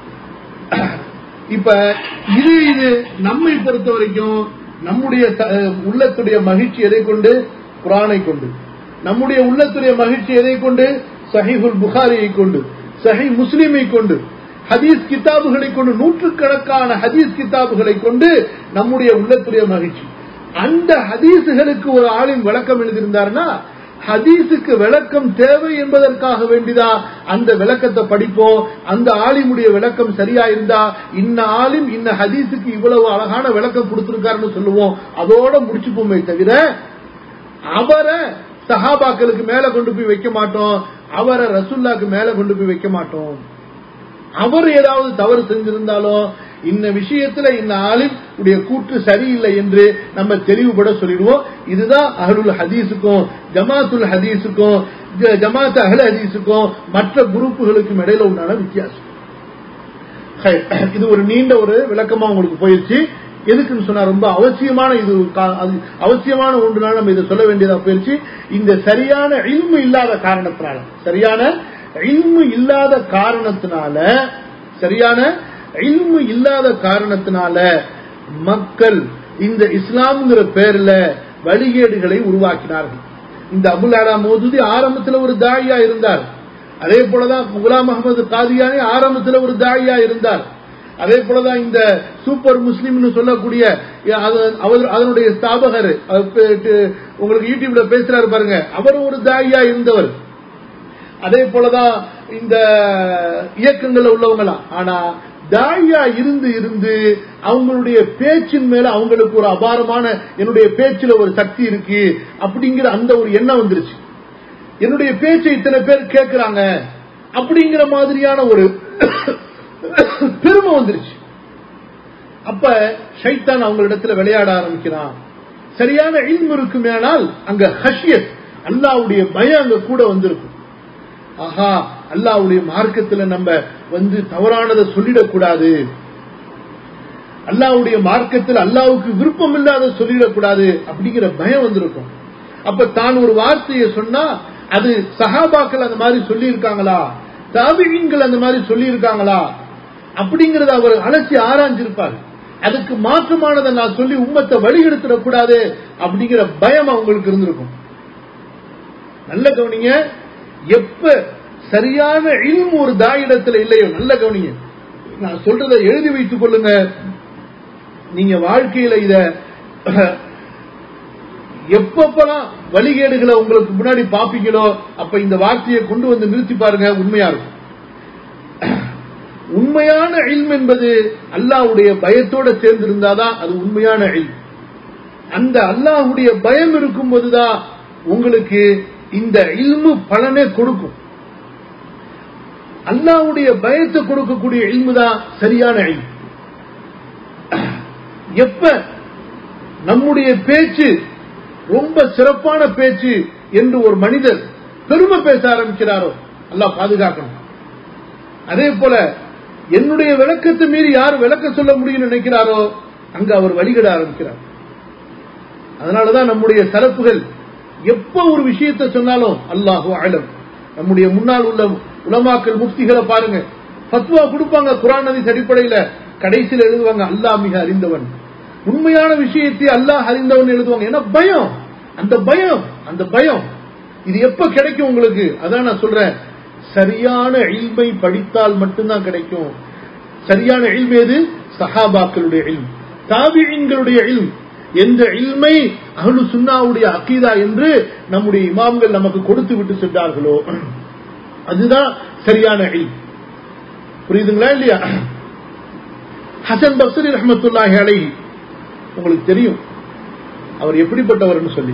இப்ப இது இது நம்மை பொறுத்த வரைக்கும் நம்முடைய த- உள்ளத்துடைய மகிழ்ச்சி எதை கொண்டு குரானை கொண்டு நம்முடைய உள்ளத்துடைய மகிழ்ச்சி எதை கொண்டு சஹீஹுல் புகாரியை கொண்டு சஹி முஸ்லிமை கொண்டு ஹதீஸ் கிதாபுகளை கொண்டு நூற்றுக்கணக்கான ஹதீஸ் கிதாபுகளை கொண்டு நம்முடைய உள்ளத்துடைய மகிழ்ச்சி அந்த ஹதீஸுகளுக்கு ஒரு ஆளின் விளக்கம் எழுதியிருந்தாருன்னா ஹதீஸுக்கு விளக்கம் தேவை என்பதற்காக வேண்டிதான் அந்த விளக்கத்தை படிப்போம் அந்த ஆலிமுடைய விளக்கம் சரியா இருந்தா இன்ன ஆலிம் இன்ன ஹதீஸுக்கு இவ்வளவு அழகான விளக்கம் கொடுத்திருக்காருன்னு சொல்லுவோம் அதோட முடிச்சுப்போமே தவிர அவரை சஹாபாக்களுக்கு மேல கொண்டு போய் வைக்க மாட்டோம் அவரை ரசுல்லாக்கு மேல கொண்டு போய் வைக்க மாட்டோம் அவர் ஏதாவது தவறு செஞ்சிருந்தாலும் இந்த விஷயத்துல இந்த ஆளின் உடைய கூற்று சரியில்லை என்று நம்ம தெளிவுபட சொல்லிடுவோம் இதுதான் அஹ்லுல் ஹதீஸுக்கும் ஜமாத்துல் ஹதீஸுக்கும் ஜ- ஜமாத் அஹ்ல ஹதீஸுக்கும் மற்ற குரூப்புகளுக்கும் இடையில உண்டான வித்தியாசம் ஹை, இது ஒரு நீண்ட ஒரு விளக்கமா உங்களுக்கு போயிருச்சு எதுக்குன்னு சொன்னா ரொம்ப அவசியமான இது கா- அது அவசியமான ஒன்றுனால நம்ம இதை சொல்ல வேண்டியதா போயிருச்சு இந்த சரியான இல்மு இல்லாத காரணத்தினால சரியான இல்மு இல்லாத காரணத்தினால சரியான இல்மு இல்லாத காரணத்தினால மக்கள் இந்த இஸ்லாம்ங்கிற பேர்ல வழிகேடுகளை உருவாக்கினார்கள் இந்த அபுல் அலா மோதுதி ஆரம்பத்துல ஒரு தாயா இருந்தார் அதே போலதான் குலாம் அகமது காதியானி ஆரம்பத்துல ஒரு தாயா இருந்தார் அதே போலதான் இந்த சூப்பர் முஸ்லிம்னு சொல்லக்கூடிய அது- அவர் அதனுடைய ஸ்தாபகர் அவர் பே- டு- உங்களுக்கு யூடியூப்ல பேசுறாரு பாருங்க அவர் ஒரு தாயா இருந்தவர் அதே போலதான் இந்த இயக்கங்கள்ல உள்ளவங்களாம் ஆனா தாயா இருந்து இருந்து அவங்களுடைய பேச்சின் மேல அவங்களுக்கு ஒரு அபாரமான என்னுடைய பேச்சுல ஒரு சக்தி இருக்கு அப்படிங்கிற அந்த ஒரு எண்ணம் வந்துருச்சு என்னுடைய பேச்சை இத்தனை பேர் கேட்கிறாங்க அப்படிங்கிற மாதிரியான ஒரு பெருமை வந்துருச்சு அப்ப ஷைத்தான் அவங்களிடத்துல விளையாட ஆரம்பிக்கிறான் சரியான இல்மு இருக்குமேனால் அங்க ஹஷியத் அல்லாவுடைய பயம் அங்க கூட வந்திருக்கும் ஆஹா அல்லாவுடைய மார்க்கத்துல நம்ம வந்து தவறானதை சொல்லிடக்கூடாது அல்லாவுடைய மார்க்கத்தில் அல்லாவுக்கு விருப்பம் இல்லாத சொல்லிடக்கூடாது அப்படிங்கிற பயம் வந்திருக்கும் அப்ப தான் ஒரு வார்த்தையை சொன்னா அது சஹாபாக்கள் அந்த மாதிரி சொல்லி இருக்காங்களா தாபிகள் அந்த மாதிரி சொல்லி இருக்காங்களா அப்படிங்கறத அவர் அலசி ஆராய்ஞ்சிருப்பார் அதுக்கு மாற்றமானதை நான் சொல்லி உம்மத்தை வழிகெடுத்துடக்கூடாது அப்படிங்கிற பயம் அவங்களுக்கு இருந்திருக்கும் நல்ல கவனிங்க எப்ப சரியான இல்மு ஒரு தாயிடத்துல இல்லையோ நல்ல கவனிங்க நான் சொல்றதை எழுதி வைத்துக் கொள்ளுங்க நீங்க வாழ்க்கையில இத எப்பப்பெல்லாம் வழிகேடுகளை உங்களுக்கு முன்னாடி பாப்பீங்களோ அப்ப இந்த வார்த்தையை கொண்டு வந்து நிறுத்தி பாருங்க உண்மையா இருக்கும் உண்மையான இல்ம் என்பது அல்லாஹ்வுடைய பயத்தோட சேர்ந்து இருந்தாதான் அது உண்மையான இல்ம் அந்த அல்லாஹ்வுடைய பயம் இருக்கும்போதுதான் உங்களுக்கு இந்த இல்மு பலனே கொடுக்கும் அல்லாவுடைய பயத்தை கொடுக்கக்கூடிய இல்மு தான் சரியான இல்மு எப்ப நம்முடைய பேச்சு ரொம்ப சிறப்பான பேச்சு என்று ஒரு மனிதர் பெருமை பேச ஆரம்பிக்கிறாரோ அல்லாஹ் பாதுகாக்கணும் அதே போல என்னுடைய விளக்கத்தை மீறி யார் விளக்க சொல்ல முடியும் நினைக்கிறாரோ அங்க அவர் வழிகட ஆரம்பிக்கிறார் அதனாலதான் நம்முடைய தரப்புகள் எப்ப ஒரு விஷயத்தை சொன்னாலும் அல்லாஹு ஆலம் நம்முடைய முன்னால் உள்ள உலமாக்கள் முஃப்திகளை பாருங்க ஃபத்வா கொடுப்பாங்க குரான் நதிஸ் அடிப்படையில கடைசியில் எழுதுவாங்க அல்லாஹ் மிக அறிந்தவன் உண்மையான விஷயத்தை அல்லாஹ் அறிந்தவன் எழுதுவாங்க ஏன்னா பயம் அந்த பயம் அந்த பயம் இது எப்ப கிடைக்கும் உங்களுக்கு அதான் நான் சொல்றேன் சரியான இல்மை படித்தால் மட்டும்தான் கிடைக்கும் சரியான இல்மு எது சஹாபாக்களுடைய இல்ம் தாபியின்களுடைய இல்ம் எந்த இல்மை அஹ்லு சுன்னாவுடைய அக்கீதா என்று நம்முடைய இமாம்கள் நமக்கு கொடுத்து விட்டு சென்றார்களோ அதுதான் சரியான இல்ம் புரியுதுங்களா இல்லையா ஹசன் பஸ்ரி ரஹமத்துல்லாஹி அலைஹி உங்களுக்கு தெரியும் அவர் எப்படிப்பட்டவர்னு சொல்லி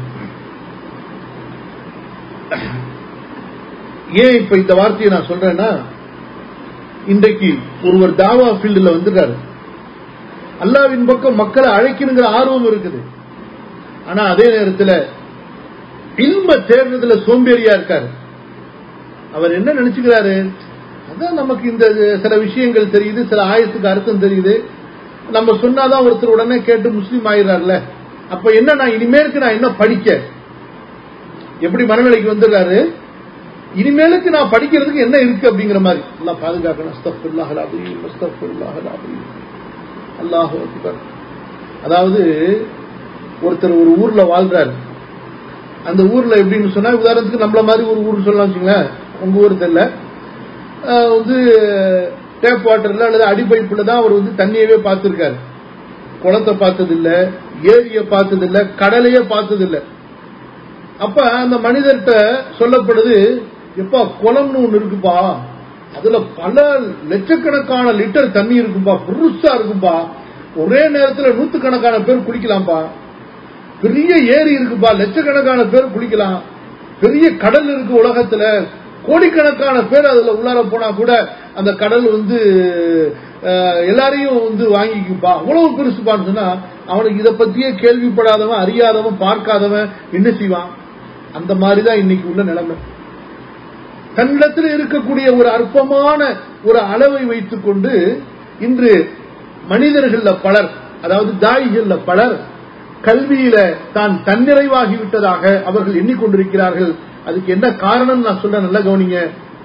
ஏன் இப்ப இந்த வார்த்தையை நான் சொல்றேன்னா இன்றைக்கு ஒருவர் தாவா ஃபீல்டுல வந்துட்டாரு அல்லாவின் பக்கம் மக்களை அழைக்கணுங்கிற ஆர்வம் இருக்குது ஆனா அதே நேரத்தில் இல்ம தேர்ந்ததுல சோம்பேறியா இருக்காரு அவர் என்ன நினைச்சுக்கிறாரு அதான் நமக்கு இந்த சில விஷயங்கள் தெரியுது சில ஆயத்துக்கு அர்த்தம் தெரியுது நம்ம சொன்னாதான் ஒருத்தர் உடனே கேட்டு முஸ்லீம் ஆயிடுறாருல அப்ப என்ன நான் இனிமேலுக்கு நான் என்ன படிக்க எப்படி மனநிலைக்கு வந்துடுறாரு இனிமேலுக்கு நான் படிக்கிறதுக்கு என்ன இருக்கு அப்படிங்கிற மாதிரி எல்லாம் பாதுகாக்கணும் அஸ்தஃபுல்லாஹ் அலீம் அஸ்தஃபுல்லாஹ் அலீம் அல்லாஹ் அக்பர் அதாவது ஒருத்தர் ஒரு ஊர்ல வாழ்றாரு அந்த ஊர்ல எப்படின்னு சொன்னா உதாரணத்துக்கு நம்மள மாதிரி ஒரு ஊர் சொல்லலாம் வச்சுங்களேன் உங்க ஊர் தெரியல வந்து டேப் வாட்டர்ல அல்லது அடிப்பைப்புல தான் அவர் வந்து தண்ணியவே பார்த்திருக்காரு குளத்தை பார்த்தது இல்ல ஏரிய பார்த்தது இல்ல கடலையே பார்த்தது இல்ல அப்ப அந்த மனிதர்கிட்ட சொல்லப்படுது எப்பா குளம்னு ஒண்ணு இருக்குப்பா அதுல பல லட்சக்கணக்கான லிட்டர் தண்ணி இருக்கும்பா புதுசா இருக்கும்பா ஒரே நேரத்துல நூத்துக்கணக்கான பேர் குளிக்கலாம்பா பெரிய ஏரி இருக்குப்பா லட்சக்கணக்கான பேர் குளிக்கலாம் பெரிய கடல் இருக்கு உலகத்துல கோடிக்கணக்கான பேர் அதுல உள்ளார போனா கூட அந்த கடல் வந்து எல்லாரையும் வந்து வாங்கிக்குப்பா அவ்வளவு பெருசுப்பான்னு சொன்னா அவனுக்கு இதை பத்தியே கேள்விப்படாதவன் அறியாதவன் பார்க்காதவன் என்ன செய்வான் அந்த மாதிரிதான் இன்னைக்கு உள்ள நிலைமை தன்னிடத்தில் இருக்கக்கூடிய ஒரு அற்பமான ஒரு அளவை வைத்துக் கொண்டு இன்று மனிதர்கள்ல பலர் அதாவது தாய்கள்ல பலர் கல்வியில தான் தன்னிறைவாகி விட்டதாக அவர்கள் எண்ணிக்கொண்டிருக்கிறார்கள் அதுக்கு என்ன காரணம் நான் சொல்றேன் நல்லா கவனிங்க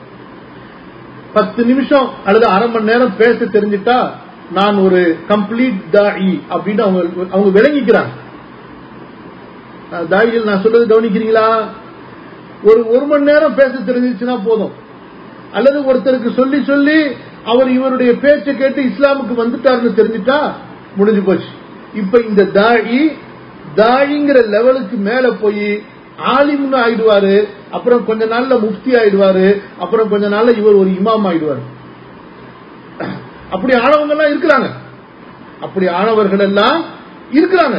பத்து நிமிஷம் அல்லது அரை மணி நேரம் பேச தெரிஞ்சிட்டா நான் ஒரு கம்ப்ளீட் தாயி அப்படின்னு அவங்க அவங்க விளங்கிக்கிறாங்க தாயிகள் நான் சொல்றது கவனிக்கிறீங்களா ஒரு ஒரு மணி நேரம் பேச தெரிஞ்சிச்சுன்னா போதும் அல்லது ஒருத்தருக்கு சொல்லி சொல்லி அவர் இவருடைய பேச்சை கேட்டு இஸ்லாமுக்கு வந்துட்டாருன்னு தெரிஞ்சுட்டா முடிஞ்சு போச்சு இப்ப இந்த தாயி தாயிங்கிற லெவலுக்கு மேல போய் ஆலிம்னு ஆயிடுவாரு அப்புறம் கொஞ்ச நாள்ல முஃப்தி ஆயிடுவாரு அப்புறம் கொஞ்ச நாள்ல இவர் ஒரு இமாம் ஆயிடுவாரு அப்படி ஆனவங்க எல்லாம் இருக்கிறாங்க அப்படி ஆனவர்கள் எல்லாம் இருக்கிறாங்க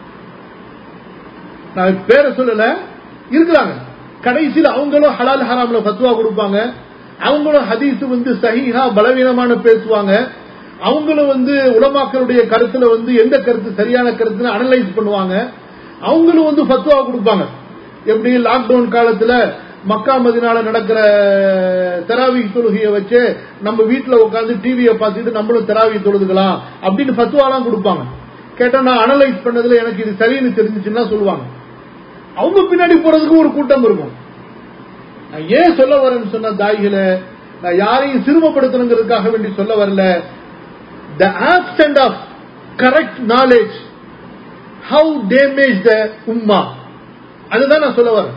நான் பேரை சொல்லல இருக்கிறாங்க கடைசியில் அவங்களும் ஹலால் ஹராம்ல ஃபத்வா கொடுப்பாங்க அவங்களும் ஹதீஸ் வந்து சஹீஹா பலவீனமான பேசுவாங்க அவங்களும் வந்து உலமாக்களுடைய கருத்துல வந்து எந்த கருத்து சரியான கருத்துன்னு அனலைஸ் பண்ணுவாங்க அவங்களும் வந்து ஃபத்வா கொடுப்பாங்க எப்படி லாக்டவுன் காலத்துல மக்கா மதினால நடக்கிற தெராவி தொழுகையை வச்சு நம்ம வீட்டுல உட்காந்து டிவியை பார்த்துட்டு நம்மளும் தெராவி தொழுதுக்கலாம் அப்படின்னு ஃபத்வாலாம் கொடுப்பாங்க கேட்டா நான் அனலைஸ் பண்ணதுல எனக்கு இது சரின்னு தெரிஞ்சுச்சுன்னா சொல்லுவாங்க அவங்க பின்னாடி போறதுக்கு ஒரு கூட்டம் இருக்கும் நான் ஏன் சொல்ல வரேன்னு சொன்ன தாய்களை நான் யாரையும் சிறுமப்படுத்தணுங்கிறதுக்காக வேண்டி சொல்ல வரல the absent of correct knowledge how damage the உம்மா அதுதான் நான் சொல்ல வரேன்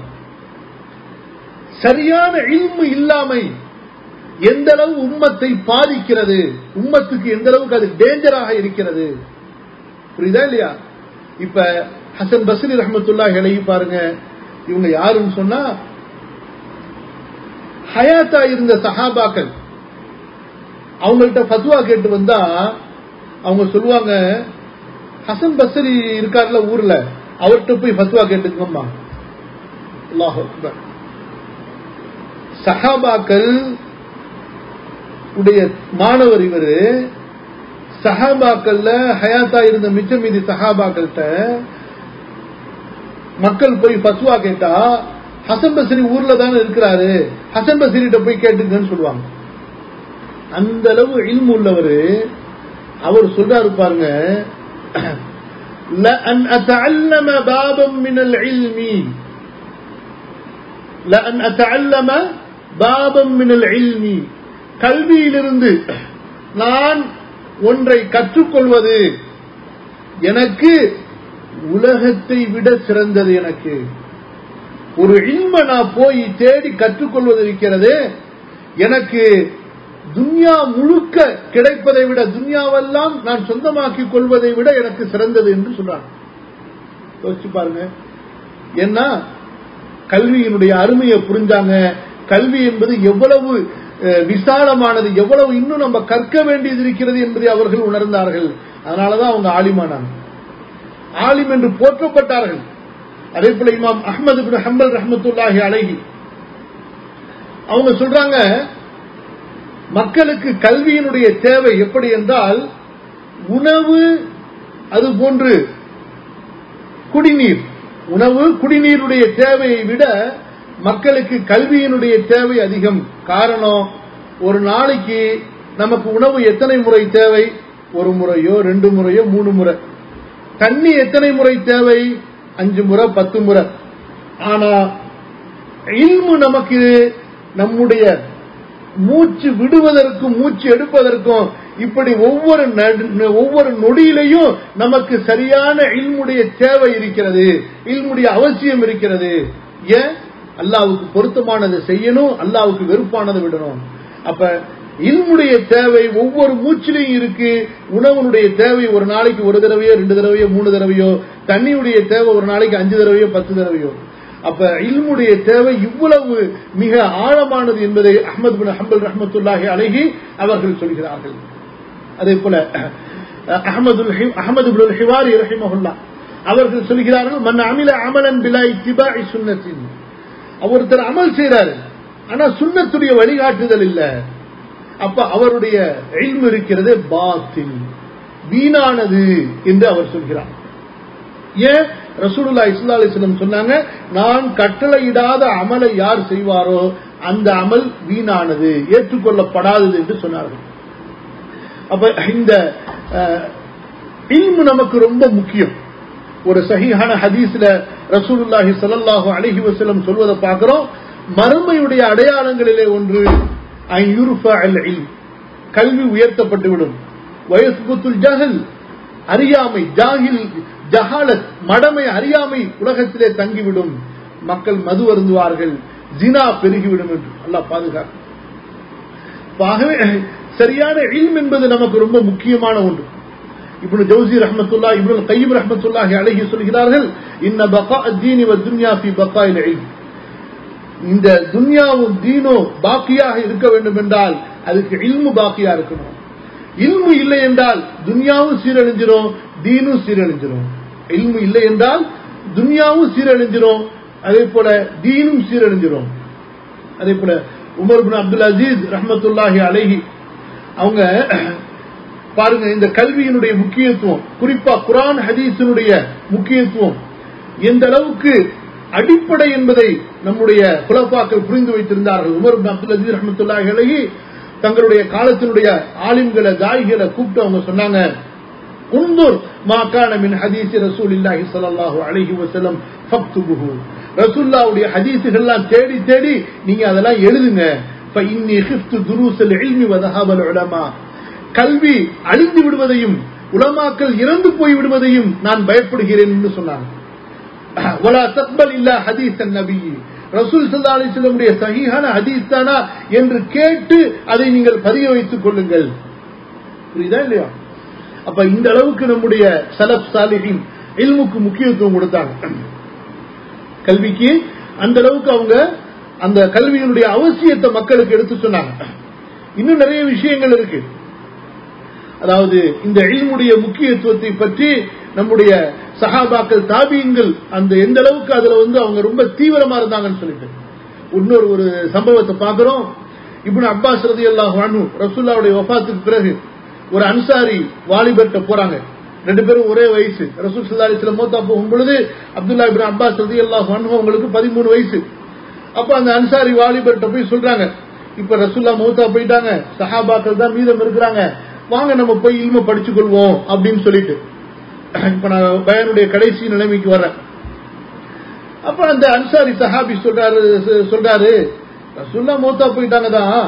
சரியான இல்மு இல்லாமை எந்த அளவு உம்மத்தை பாதிக்கிறது உம்மத்துக்கு எந்த அளவுக்கு அது டேஞ்சராக இருக்கிறது புரியுதா இல்லையா இப்ப ஹசன் பஸ்ரி ரஹமத்துல்லா இலையை பாருங்க இவங்க யாருன்னு சொன்னா ஹயாத்தா இருந்த சஹாபாக்கள் அவங்கள்ட்ட ஃபத்வா கேட்டு வந்தா அவங்க சொல்லுவாங்க ஹசன் பஸ்ரி இருக்கார்ல ஊர்ல அவர்கிட்ட போய் ஃபத்வா கேட்டுக்கோமா அல்லாஹ் சஹாபாக்கள் உடைய மாணவர் இவரு சஹாபாக்கள்ல ஹயாத்தா இருந்த மிச்சம் மீதி சஹாபாக்கள்கிட்ட மக்கள் போய் பசுவா கேட்டா ஹசன் பஸ்ரி ஊர்ல தானே இருக்கிறாரு ஹசன் பஸ்ரிட்ட போய் கேட்டுங்கன்னு சொல்லுவாங்க அந்த அளவு இல்மு உள்ளவரு அவர் சொல்றாரு பாருங்க لأن أتعلم بابا من العلم لأن أتعلم بابا من العلم கல்வியிலிருந்து நான் ஒன்றை கற்றுக்கொள்வது எனக்கு உலகத்தை விட சிறந்தது எனக்கு ஒரு இல்ம நான் போய் தேடி கற்றுக்கொள்வது இருக்கிறது எனக்கு துன்யா முழுக்க கிடைப்பதை விட துன்யாவெல்லாம் நான் சொந்தமாக்கிக் கொள்வதை விட எனக்கு சிறந்தது என்று சொல்றாங்க யோசிச்சு பாருங்க ஏன்னா கல்வியினுடைய அருமையை புரிஞ்சாங்க கல்வி என்பது எவ்வளவு அஹ், விசாலமானது எவ்வளவு இன்னும் நம்ம கற்க வேண்டியது இருக்கிறது என்பதை அவர்கள் உணர்ந்தார்கள் அதனாலதான் அவங்க ஆலிமானாங்க ஆலிம் என்று போற்றப்பட்டார்கள் அதே போல இமாம் அஹ்மது பின் ஹம்பல் ரஹமத்துல்லாஹி அலைஹி அவங்க சொல்றாங்க மக்களுக்கு கல்வியினுடைய தேவை எப்படி என்றால் உணவு அது போன்று குடிநீர் உணவு குடிநீருடைய தேவையை விட மக்களுக்கு கல்வியினுடைய தேவை அதிகம் காரணம் ஒரு நாளைக்கு நமக்கு உணவு எத்தனை முறை தேவை ஒரு முறையோ ரெண்டு முறையோ மூணு முறை தண்ணி எத்தனை முறை தேவை அஞ்சு முறை பத்து முறை ஆனா இல்மு நமக்கு நம்முடைய மூச்சு விடுவதற்கும் மூச்சு எடுப்பதற்கும் இப்படி ஒவ்வொரு நடு- ஒவ்வொரு நொடியிலையும் நமக்கு சரியான இல்முடைய தேவை இருக்கிறது இல்முடைய அவசியம் இருக்கிறது ஏன் அல்லாவுக்கு பொருத்தமானதை செய்யணும் அல்லாவுக்கு வெறுப்பானதை விடணும் அப்ப இல்முடைய தேவை ஒவ்வொரு மூச்சிலையும் இருக்கு உணவனுடைய தேவை ஒரு நாளைக்கு ஒரு தடவையோ ரெண்டு தடவையோ மூணு தடவையோ தண்ணியுடைய தேவை ஒரு நாளைக்கு அஞ்சு தடவையோ பத்து தடவையோ அப்ப இல்முடைய தேவை இவ்வளவு மிக ஆழமானது என்பதை அஹமது பின் ஹம்பல் ரஹமத்துல்லாஹி அழகி அவர்கள் சொல்கிறார்கள் அதே போல அஹமது அஹமது பின் ஹிவாரி ரஹிமஹுல்லா அவர்கள் சொல்கிறார்கள் மன் அமில அமலன் பிலா இத்திபாஇ சுன்னத்தின் ஒருத்தர் அமல் செய்யறாரு ஆனா சுன்னத்துடைய வழிகாட்டுதல் இல்ல அப்ப அவருடைய இல்மு இருக்கிறது பாத்தில் வீணானது என்று அவர் சொல்கிறார் ஏன் ரசூலுல்லா இஸ்லா அலிஸ்லம் சொன்னாங்க நான் கட்டளையிடாத அமலை யார் செய்வாரோ அந்த அமல் வீணானது ஏற்றுக்கொள்ளப்படாதது என்று சொன்னார்கள் அப்ப இந்த அஹ், இல்மு நமக்கு ரொம்ப முக்கியம் ஒரு சஹீஹான ஹதீஸ்ல ரசூலுல்லாஹி ஸல்லல்லாஹு அலைஹி வஸல்லம் சொல்வதை பார்க்கிறோம் மறுமையுடைய அடையாளங்களிலே ஒன்று ஐ யுர்ஃபஅல் இல்ம் கல்வி உயர்த்தப்பட்டு விடும் வயஸ்புத்துல் ஜஹல் அறியாமை ஜாகில் ஜஹாலத் மடமை அறியாமை உலகத்திலே தங்கிவிடும் மக்கள் மது அருந்துவார்கள் ஜினா பெருகிவிடும் என்று அல்லாஹ் பாதுகாக்கும் ஆகவே சரியான இல்ம் என்பது நமக்கு ரொம்ப முக்கியமான ஒன்று இப்னு ஜௌசி ரஹ்மத்துல்லா இப்னு கையம் ரஹ்மத்துல்லாஹி அலைஹி சொல்கிறார்கள் இன்ன பகா அத்தீனி வ துன்யா ஃபி பகாயில் இல்ம் இந்த துன்யாவும் தீனும் பாக்கியாக இருக்க வேண்டும் என்றால் அதுக்கு இல்மு பாக்கியா இருக்கணும் இல்மு இல்லை என்றால் துன்யாவும் சீரழிஞ்சிரும் தீனும் சீரழிஞ்சிரும் இல்மு இல்லை என்றால் துன்யாவும் சீரழிஞ்சிரும் அதே போல தீனும் சீரழிஞ்சிரும் அதே போல உமர் பின் அப்துல் அசீஸ் ரஹமத்துல்லாஹி அலைஹி அவங்க பாருங்க இந்த கல்வியினுடைய முக்கியத்துவம் குறிப்பா குரான் ஹதீஸினுடைய முக்கியத்துவம் எந்த அளவுக்கு அடிப்படை என்பதை நம்முடைய குலப்பாக்கள் புரிந்து வைத்திருந்தார்கள் உமர் பின் அப்துல் அசீஸ் ரஹமத்துல்லாஹி அலைஹி தங்களுடைய காலத்தினுடைய ஆலிம்களை தாய்களை கூப்பிட்டு அவங்க சொன்னாங்க உந்தூர் மா கான மின் ஹதீஸ் ரசூலில்லாஹி ஸல்லல்லாஹு அலைஹி வஸல்லம் ஃபக்துபுஹு ரசூலுல்லாஹ்வுடைய ஹதீஸுகள்லாம் தேடி தேடி நீங்க அதெல்லாம் எழுதுங்க فإني خفت دروس العلم وذهاب العلماء கல்வி அழிந்து விடுவதையும் உலமாக்கள் இறந்து போய் விடுவதையும் நான் பயப்படுகிறேன் என்று சொன்னாங்க ولا تقبل الا حديث النبي ரசூல் சல்லா அலிஸ்லமுடைய சஹீஹான ஹதீஸ் தானா என்று கேட்டு அதை நீங்கள் பதிய வைத்துக் கொள்ளுங்கள் புரியுதா இல்லையா அப்ப இந்த அளவுக்கு நம்முடைய சலப் சாலிஹின் இல்முக்கு முக்கியத்துவம் கொடுத்தாங்க கல்விக்கு அந்த அளவுக்கு அவங்க அந்த கல்வியினுடைய அவசியத்தை மக்களுக்கு எடுத்து சொன்னாங்க இன்னும் நிறைய விஷயங்கள் இருக்கு அதாவது இந்த இல்முடைய முக்கியத்துவத்தை பற்றி நம்முடைய சஹாபாக்கள் தாபியங்கள் அந்த எந்த அளவுக்கு அதுல வந்து அவங்க ரொம்ப தீவிரமா இருந்தாங்கன்னு சொல்லிட்டு இன்னொரு ஒரு சம்பவத்தை பார்க்கிறோம் இப்னு அப்பாஸ் ரலியல்லாஹு அன்ஹு ரசூலுல்லாஹ்வுடைய வஃபாத்துக்கு பிறகு ஒரு அன்சாரி வாலிபர்ட்ட போறாங்க ரெண்டு பேரும் ஒரே வயசு ரசூல் ஸல்லல்லாஹு அலைஹி வஸல்லம் மௌத்தா போகும் பொழுது அப்துல்லா இப்னு அப்பாஸ் ரலியல்லாஹு அன்ஹு அவங்களுக்கு 13 வயசு அப்ப அந்த அன்சாரி வாலிபர்ட்ட போய் சொல்றாங்க இப்ப ரசூல்லா மௌத்தா போயிட்டாங்க சஹாபாக்கள் தான் மீதம் இருக்கிறாங்க வாங்க நம்ம போய் இல்ம படிச்சுக் கொள்வோம் அப்படின்னு சொல்லிட்டு இப்ப நான் பயனுடைய கடைசி நிலைமைக்கு வர்றேன் அப்ப அந்த அன்சாரி சஹாபி சொல்றாரு சொல்றாரு ரசூல்லா மௌத்தா போயிட்டாங்க தான்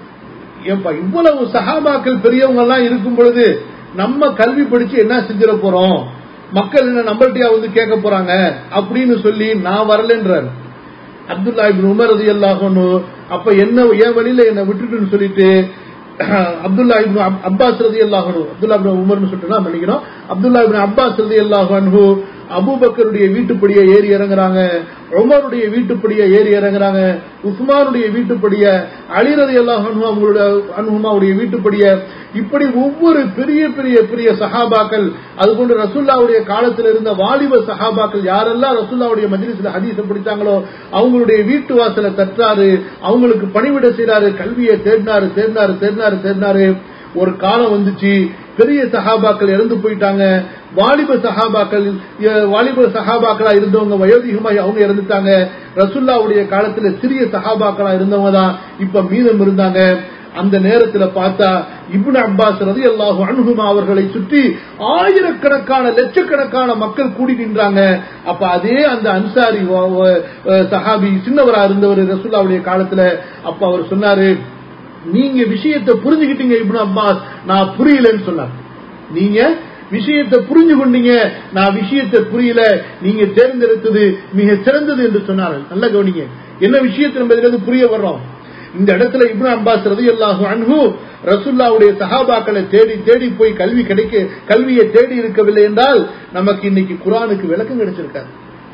ஏன்பா இவ்வளவு சஹாபாக்கள் பெரியவங்க எல்லாம் இருக்கும் பொழுது நம்ம கல்வி படிச்சு என்ன செஞ்சிட போறோம் மக்கள் என்ன நம்மள்கிட்டயா வந்து கேட்க போறாங்க அப்படின்னு சொல்லி நான் வரலன்றாரு அப்துல்லா இப்னு உமர் ரலியல்லாஹு அன்ஹு அப்ப என்ன என் வழியில என்ன விட்டுட்டுன்னு சொல்லிட்டு அப்துல்லா இப்னு அப்- அப்பாஸ் ரலியல்லாஹு அன்ஹு அப்துல்லா இப்னு உமர்னு சொல்லிட்டு நான் பண்ணிக்கிறோம் அப்துல்லா இப்னு அப்பாஸ் ரலியல்லாஹு அன்ஹு அபூபக்கருடைய வீட்டுப்படியை ஏறி இறங்குறாங்க உமருடைய வீட்டுப்படியை ஏறி இறங்குறாங்க உஸ்மானுடைய வீட்டுப்படிய அலி ரலியல்லாஹு அன்ஹு அவங்களுடைய அன்ஹுமாவுடைய வீட்டுப்படிய இப்படி ஒவ்வொரு பெரிய பெரிய பெரிய சஹாபாக்கள் அதுபோன்று ரசூல்லாவுடைய காலத்தில் இருந்த வாலிப சஹாபாக்கள் யாரெல்லாம் ரசூல்லாவுடைய மஜ்லிஸ்ல ஹதீஸ படிச்சாங்களோ அவங்களுடைய வீட்டு வாசலை தட்டாரு அவங்களுக்கு பணிவிட செய்றாரு கல்வியை தேடினாரு தேடினாரு தேடினாரு தேடினாரு ஒரு காலம் வந்துச்சு பெரிய சஹாபாக்கள் இறந்து போயிட்டாங்க வாலிப சஹாபாக்கள் எ- வாலிப சஹாபாக்களா இருந்தவங்க வயோதிகமா அவங்க இறந்துட்டாங்க ரசுல்லாவுடைய காலத்துல சிறிய சஹாபாக்களா இருந்தவங்க தான் இப்ப மீதம் இருந்தாங்க அந்த நேரத்துல பார்த்தா இப்னு அப்பாஸ் ரதி அல்லாஹு அன்ஹுமா அவர்களை சுற்றி ஆயிரக்கணக்கான லட்சக்கணக்கான மக்கள் கூடி நின்றாங்க அப்ப அதே அந்த அன்சாரி வ- வ- அஹ் சஹாபி சின்னவரா இருந்தவர் ரசூல்லாவுடைய காலத்துல அப்ப அவர் சொன்னாரு நீங்க விஷயத்தை புரிஞ்சுக்கிட்டீங்க இப்னு அப்பாஸ் நான் புரியலன்னு சொன்னார் நீங்க விஷயத்தை புரிஞ்சு கொண்டீங்க நான் விஷயத்தை புரியல நீங்க தேர்ந்தெடுத்தது மிக சிறந்தது என்று சொன்னார்கள் நல்ல கவனிங்க என்ன விஷயத்தை நம்ம இதுல இருந்து புரிய வர்றோம் இந்த இடத்துல இப்னு அப்பாஸ் ரலியல்லாஹு அன்ஹு ரசூல்லாவுடைய சஹாபாக்களை தேடி தேடி போய் கல்வி கிடைக்க கல்வியை தேடி இருக்கவில்லை என்றால் நமக்கு இன்னைக்கு குரானுக்கு விளக்கம் கிடைச்சிருக்காது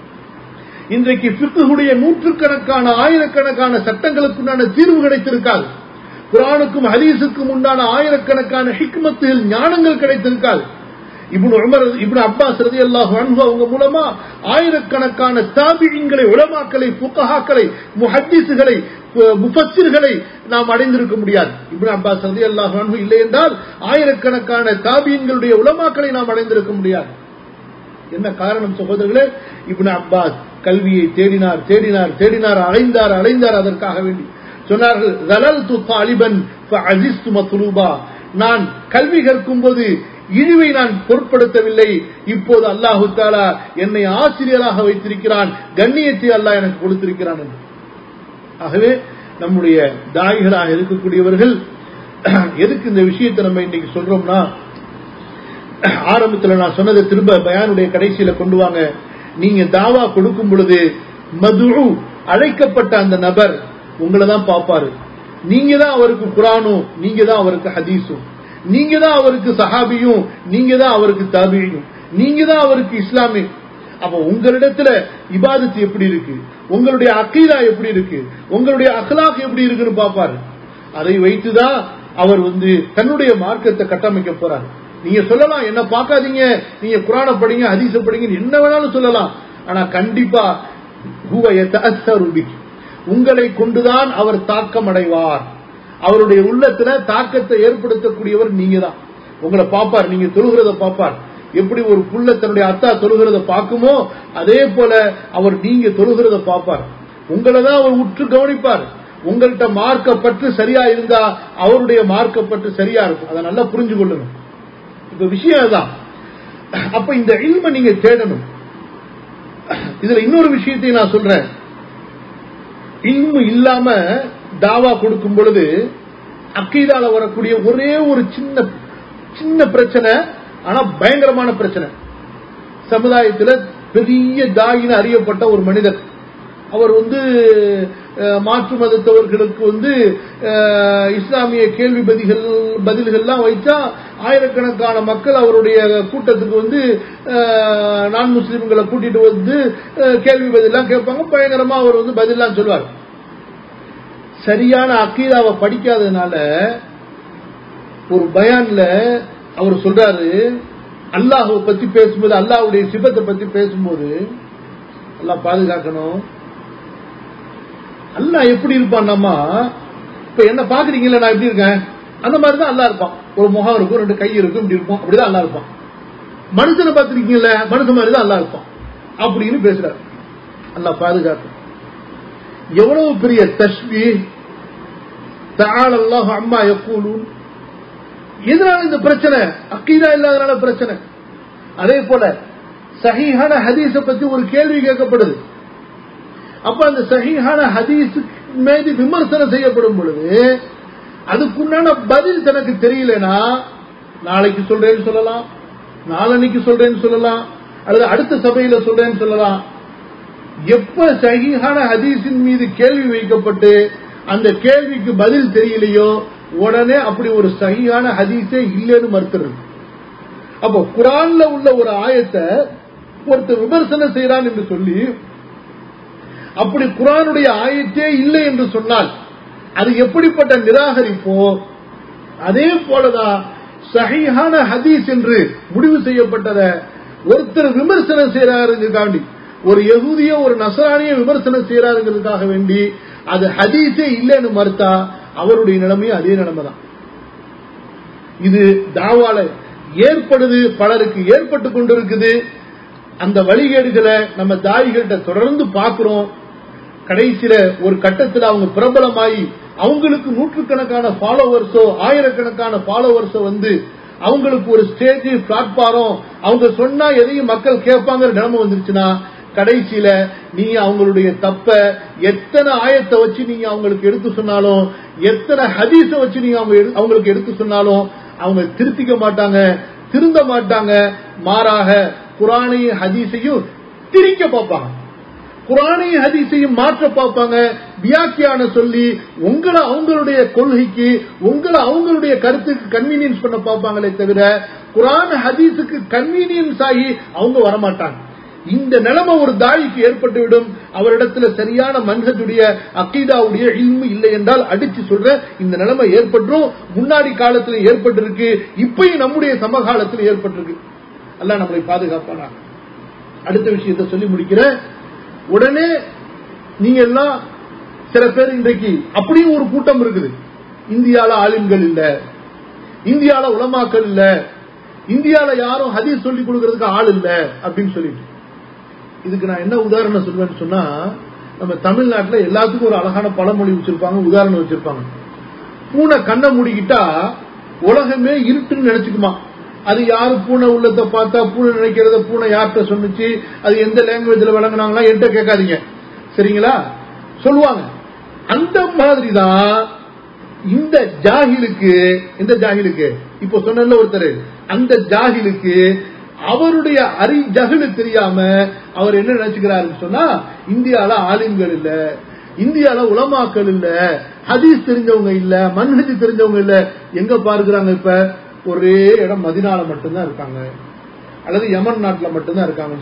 இன்றைக்கு பிக்குடைய நூற்றுக்கணக்கான ஆயிரக்கணக்கான சட்டங்களுக்குண்டான தீர்வு கிடைத்திருக்காது குரானுக்கும் ஹதீஸுக்கும் உண்டான ஆயிரக்கணக்கான ஹிக்மத்துகள் ஞானங்கள் கிடைத்திருக்காது இப்னு உமர் இப்னு அப்பாஸ் ரலியல்லாஹு அன்ஹு அவங்க மூலமா ஆயிரக்கணக்கான தாபியின்களை உலமாக்களை புக்கஹாக்களை முஹத்திஸுகளை முஃபஸ்ஸிர்களை நாம் அடைந்திருக்க முடியாது இப்னு அப்பாஸ் ரலியல்லாஹு அன்ஹு இல்லை என்றால் ஆயிரக்கணக்கான தாபியின்களுடைய உலமாக்களை நாம் அடைந்திருக்க முடியாது என்ன காரணம் சகோதரர்களே இப்னு அப்பாஸ் கல்வியை தேடினார் தேடினார் தேடினார் அலைந்தார் அலைந்தார் அதற்காக வேண்டி சொன்னார்கள் "ஜலல்து தாலிபன் ஃபஅஜிஸ்து மத்லூபா." நான் கல்வி கற்கும் போது இழிவை நான் பொருட்படுத்தவில்லை இப்போது அல்லாஹு தாலா என்னை ஆசிரியராக வைத்திருக்கிறான் கண்ணியத்தை அல்லாஹ் எனக்கு கொடுத்திருக்கிறான் என்று ஆகவே நம்முடைய தாய்களாக இருக்கக்கூடியவர்கள் எதுக்கு இந்த விஷயத்தை நம்ம இன்னைக்கு சொல்றோம்னா ஆரம்பத்துல நான் சொன்னதை திரும்ப பயானுடைய கடைசியில கொண்டு வாங்க நீங்க தாவா கொடுக்கும் பொழுது மதுரு அழைக்கப்பட்ட அந்த நபர் உங்களை தான் பார்ப்பாரு நீங்க தான் அவருக்கு குரானும் நீங்க தான் அவருக்கு ஹதீஸும் நீங்க தான் அவருக்கு சஹாபியும் நீங்க தான் அவருக்கு தாபியும் நீங்க தான் அவருக்கு இஸ்லாமி அப்ப உங்களிடத்துல இபாதத்து எப்படி இருக்கு உங்களுடைய அக்கீதா எப்படி இருக்கு உங்களுடைய அகலாக் எப்படி இருக்குன்னு பார்ப்பாரு அதை வைத்துதான் அவர் வந்து தன்னுடைய மார்க்கத்தை கட்டமைக்க போறார் நீங்க சொல்லலாம் என்ன பார்க்காதீங்க நீங்க குரான படிங்க ஹதீஸ படிங்க என்ன வேணாலும் சொல்லலாம் ஆனா கண்டிப்பா ஹுவ யதஅஸ்ஸரு பிக். உங்களை கொண்டுதான் அவர் தாக்கம் அடைவார் அவருடைய உள்ளத்துல தாக்கத்தை ஏற்படுத்தக்கூடியவர் நீங்க தான் உங்களை பார்ப்பார் நீங்க தொழுகிறத பார்ப்பார் எப்படி ஒரு புள்ள தன்னுடைய அத்தா தொழுகிறத பார்க்குமோ அதே போல அவர் நீங்க தொழுகிறத பார்ப்பார் உங்களை தான் அவர் உற்று கவனிப்பார் உங்கள்கிட்ட மார்க்கப்பட்டு சரியா இருந்தா அவருடைய மார்க்கப்பட்டு சரியா இருக்கும் அதை நல்லா புரிஞ்சு கொள்ளணும் இப்ப விஷயம் அதுதான் அப்ப இந்த இல்ம நீங்க தேடணும் இதுல இன்னொரு விஷயத்தை நான் சொல்றேன் இல்மு இல்லாம தாவா கொடுக்கும் பொழுது அக்கீதால வரக்கூடிய ஒரே ஒரு சின்ன சின்ன பிரச்சனை ஆனா பயங்கரமான பிரச்சனை சமுதாயத்துல பெரிய தாயின அறியப்பட்ட ஒரு மனிதர் அவர் வந்து அஹ், மாற்று மதத்தவர்களுக்கு வந்து அஹ், இஸ்லாமிய கேள்வி பதில்கள் பதில்கள்லாம் வைச்சா ஆயிரக்கணக்கான மக்கள் அவருடைய கூட்டத்துக்கு வந்து அஹ், நான் முஸ்லிம்களை கூட்டிட்டு வந்து அஹ், கேள்வி பதிலாம் கேட்பாங்க பயங்கரமா அவர் வந்து பதிலாம் சொல்வார் சரியான அக்கீதாவை படிக்காததுனால ஒரு பயான்ல அவர் சொல்றாரு அல்லாஹுவை பத்தி பேசும்போது அல்லாஹ்வுடைய சிபத்தை பத்தி பேசும்போது அல்லாஹ் பாதுகாக்கணும் அல்லாஹ் எப்படி இருப்பான்னாமா இப்ப என்ன பாக்குறீங்கல்ல நான் எப்படி இருக்கேன் அந்த மாதிரி தான் அல்லா இருப்பான் ஒரு முகம் இருக்கும் ரெண்டு கை இருக்கும் இப்படி இருக்கும் அப்படிதான் அல்லா இருப்பான் மனுஷனை பார்த்திருக்கீங்கல்ல மனுஷன் மாதிரி தான் அல்லா இருப்பான் அப்படின்னு பேசுறாரு அல்லா பாதுகாப்பு எவ்வளவு பெரிய தஸ்மி தாள் அல்லாஹ் அம்மா எப்பூலும் எதனால இந்த பிரச்சனை அக்கீதா இல்லாதனால பிரச்சனை அதே போல சஹீஹான ஹதீஸ பத்தி ஒரு கேள்வி கேட்கப்படுது அப்ப அந்த சஹீஹான ஹதீஸ் மீது விமர்சனம் செய்யப்படும் பொழுது அதுக்குண்டான பதில் தனக்கு தெரியலனா நாளைக்கு சொல்றேன்னு சொல்லலாம் நாளன்னைக்கு சொல்றேன்னு சொல்லலாம் அல்லது அடுத்த சபையில சொல்றேன்னு சொல்லலாம் எப்ப சஹீஹான ஹதீஸின் மீது கேள்வி வைக்கப்பட்டு அந்த கேள்விக்கு பதில் தெரியலையோ உடனே அப்படி ஒரு சகியான ஹதீஸே இல்லைன்னு மறுத்துறது அப்போ குரான்ல உள்ள ஒரு ஆயத்தை ஒருத்தர் விமர்சனம் செய்யறான் என்று சொல்லி அப்படி குரானுடைய ஆயத்தே இல்லை என்று சொன்னால் அது எப்படிப்பட்ட நிராகரிப்போ அதே போலதான் சஹிஹான ஹதீஸ் என்று முடிவு செய்யப்பட்டத ஒருத்தர் விமர்சனம் செய்யறாருங்கிறதுக்காண்டி ஒரு எகுதிய ஒரு நசரானிய விமர்சனம் செய்யறாருங்கிறதுக்காக வேண்டி அது ஹதீஸே இல்லைன்னு மறுத்தா அவருடைய நிலைமையும் அதே நிலைமை தான் இது தாவால ஏற்படுது பலருக்கு ஏற்பட்டு கொண்டிருக்குது அந்த வழிகேடுகளை நம்ம தாய்கள்கிட்ட தொடர்ந்து பார்க்கிறோம் கடைசியில ஒரு கட்டத்தில் அவங்க பிரபலமாயி அவங்களுக்கு நூற்றுக்கணக்கான ஃபாலோவர்ஸோ ஆயிரக்கணக்கான ஃபாலோவர்ஸோ வந்து அவங்களுக்கு ஒரு ஸ்டேஜ் பிளாட்பாரம் அவங்க சொன்னா எதையும் மக்கள் கேட்பாங்கிற நிலைமை வந்துருச்சுன்னா கடைசியில நீங்க அவங்களுடைய தப்ப எத்தனை ஆயத்தை வச்சு நீங்க அவங்களுக்கு எடுத்து சொன்னாலும் எத்தனை ஹதீஸ வச்சு நீங்க அவங்க அவங்களுக்கு எடுத்து சொன்னாலும் அவங்க திருத்திக்க மாட்டாங்க திருந்த மாட்டாங்க மாறாக குரானையும் ஹதீஸையும் திரிக்க பார்ப்பாங்க குரானையும் ஹதீஸையும் மாற்ற பார்ப்பாங்க வியாக்கியான சொல்லி உங்களை அவங்களுடைய கொள்கைக்கு உங்களை அவங்களுடைய கருத்துக்கு கன்வீனியன்ஸ் பண்ண பார்ப்பாங்களே தவிர குரான் ஹதீஸுக்கு கன்வீனியன்ஸ் ஆகி அவங்க வரமாட்டாங்க இந்த நிலைமை ஒரு தாய்க்கு ஏற்பட்டுவிடும் அவரிடத்துல சரியான மன்ஹஜுடைய அக்கீதாவுடைய இல்மு இல்லை என்றால் அடிச்சு சொல்ற இந்த நிலைமை ஏற்பட்டுரும் முன்னாடி காலத்துல ஏற்பட்டிருக்கு இப்பயும் நம்முடைய சமகாலத்தில் ஏற்பட்டிருக்கு அல்ல நம்மளை பாதுகாப்பானா அடுத்த விஷயத்தை சொல்லி முடிக்கிற உடனே நீங்க எல்லாம் சில பேர் இன்றைக்கு அப்படியும் ஒரு கூட்டம் இருக்குது இந்தியால ஆலிம்கள் இல்ல இந்தியால உலமாக்கள் இல்ல இந்தியால யாரும் ஹதீஸ் சொல்லி கொடுக்கறதுக்கு ஆள் இல்ல அப்படின்னு சொல்லிட்டு இதுக்கு நான் என்ன உதாரணம் சொல்லுவேன்னு சொன்னா நம்ம தமிழ்நாட்டில் எல்லாத்துக்கும் ஒரு அழகான பழமொழி வச்சிருப்பாங்க உதாரணம் வச்சிருப்பாங்க பூனை கண்ணை மூடிக்கிட்டா உலகமே இருட்டுன்னு நினைச்சுக்குமா அது யாரு பூனை உள்ளத்தை பார்த்தா பூனை நினைக்கிறத பூனை யார்கிட்ட சொன்னுச்சு அது எந்த லாங்குவேஜ்ல வழங்கினாங்களா என்கிட்ட கேட்காதீங்க சரிங்களா சொல்லுவாங்க அந்த மாதிரி தான் இந்த ஜாகிலுக்கு இந்த ஜாகிலுக்கு இப்போ சொன்ன ஒருத்தர் அந்த ஜாகிலுக்கு அவருடைய அறி ஜகுலு தெரியாம அவர் என்ன நினைச்சுக்கிறாருன்னு சொன்னா இந்தியால ஆலிம்கள் இல்ல இந்தியால உலமாக்கள் இல்ல ஹதீஸ் தெரிஞ்சவங்க இல்ல மன்ஹஜ் தெரிஞ்சவங்க இல்ல எங்க பார்க்கிறாங்க இப்ப ஒரே இடம் மதினால மட்டும்தான் இருக்காங்க அல்லது யமன் நாட்டுல மட்டும்தான் இருக்காங்க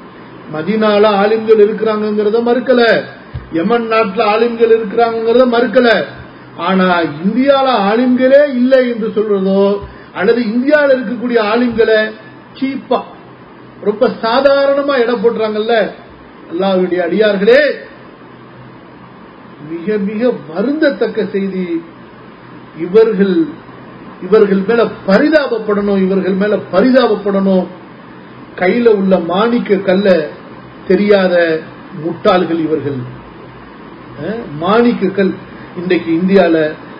மதினால ஆலிம்கள் இருக்கிறாங்கிறத மறுக்கல யமன் நாட்டுல ஆலிம்கள் இருக்கிறாங்கிறத மறுக்கல ஆனா இந்தியால ஆலிம்களே இல்லை என்று சொல்றதோ அல்லது இந்தியாவில் இருக்கக்கூடிய ஆலிம்களை சீப்பா ரொம்ப சாதாரணமா இடம் போட்டுறாங்கல்ல அல்லாவுடைய அடியார்களே மிக மிக வருந்தத்தக்க செய்தி இவர்கள் இவர்கள் மேல பரிதாபப்படணும் இவர்கள் மேல பரிதாபப்படணும் கையில உள்ள மாணிக்க கல்ல தெரியாத முட்டாள்கள் இவர்கள் மாணிக்க கல் இன்றைக்கு இந்தியால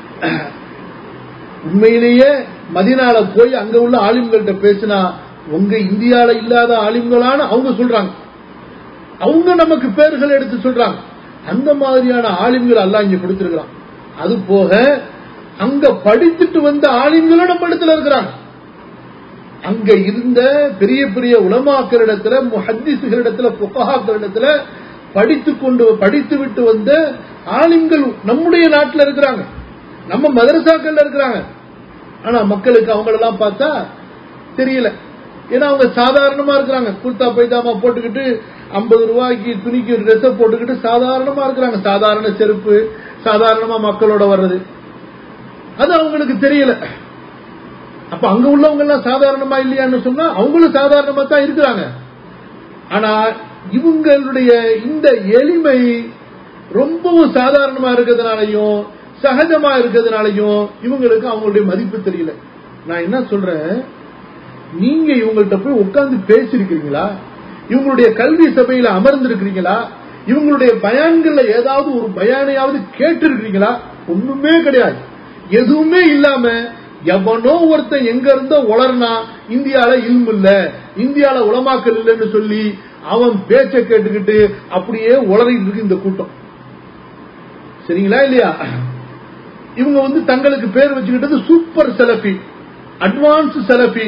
உண்மையிலேயே மதினால போய் அங்க உள்ள ஆலிம்கள்ட்ட பேசினா உங்க இந்தியால இல்லாத ஆலிம்களான அவங்க சொல்றாங்க அவங்க நமக்கு பேர்கள் எடுத்து சொல்றாங்க அந்த மாதிரியான ஆலிம்கள் எல்லாம் இங்க கொடுத்திருக்கிறான் அது போக அங்க படித்துட்டு வந்த ஆலிம்களும் நம்ம இடத்துல இருக்கிறாங்க அங்க இருந்த பெரிய பெரிய உலமாக்களிடத்துல முஹத்திசுகளிடத்துல புகாக்களிடத்துல படித்து கொண்டு படித்து விட்டு வந்த ஆலிம்கள் நம்முடைய நாட்டில் இருக்கிறாங்க நம்ம மதரசாக்கள்ல இருக்கிறாங்க ஆனா மக்களுக்கு அவங்களெல்லாம் பார்த்தா தெரியல ஏன்னா அவங்க சாதாரணமா இருக்கிறாங்க குர்த்தா பைஜாமா போட்டுக்கிட்டு ஐம்பது ரூபாய்க்கு துணிக்கு ட்ரெஸ் போட்டுக்கிட்டு சாதாரணமா இருக்கிறாங்க சாதாரண செருப்பு சாதாரணமா மக்களோட வர்றது அது அவங்களுக்கு தெரியல அப்ப அங்க உள்ளவங்க எல்லாம் சாதாரணமா இல்லையான்னு சொன்னா அவங்களும் சாதாரணமா தான் இருக்கிறாங்க ஆனா இவங்களுடைய இந்த எளிமை ரொம்பவும் சாதாரணமா இருக்கிறதுனாலையும் சகஜமா இருக்கிறதுனாலையும் இவங்களுக்கு அவங்களுடைய மதிப்பு தெரியல நான் என்ன சொல்றேன் நீங்க இவங்கள்ட்ட போய் உட்கார்ந்து பேசிருக்கிறீங்களா இவங்களுடைய கல்வி சபையில அமர்ந்திருக்கிறீங்களா இவங்களுடைய பயான்கள்ல ஏதாவது ஒரு பயானையாவது கேட்டு இருக்கிறீங்களா ஒண்ணுமே கிடையாது எதுவுமே இல்லாம எவனோ ஒருத்தன் எங்க இருந்தோ உளர்னா இந்தியால இல்மு இல்ல இந்தியால உலமாக்கல் இல்லைன்னு சொல்லி அவன் பேச்ச கேட்டுக்கிட்டு அப்படியே உளறிட்டு இருக்கு இந்த கூட்டம் சரிங்களா இல்லையா இவங்க வந்து தங்களுக்கு பேர் வச்சுக்கிட்டது super selfie advance selfie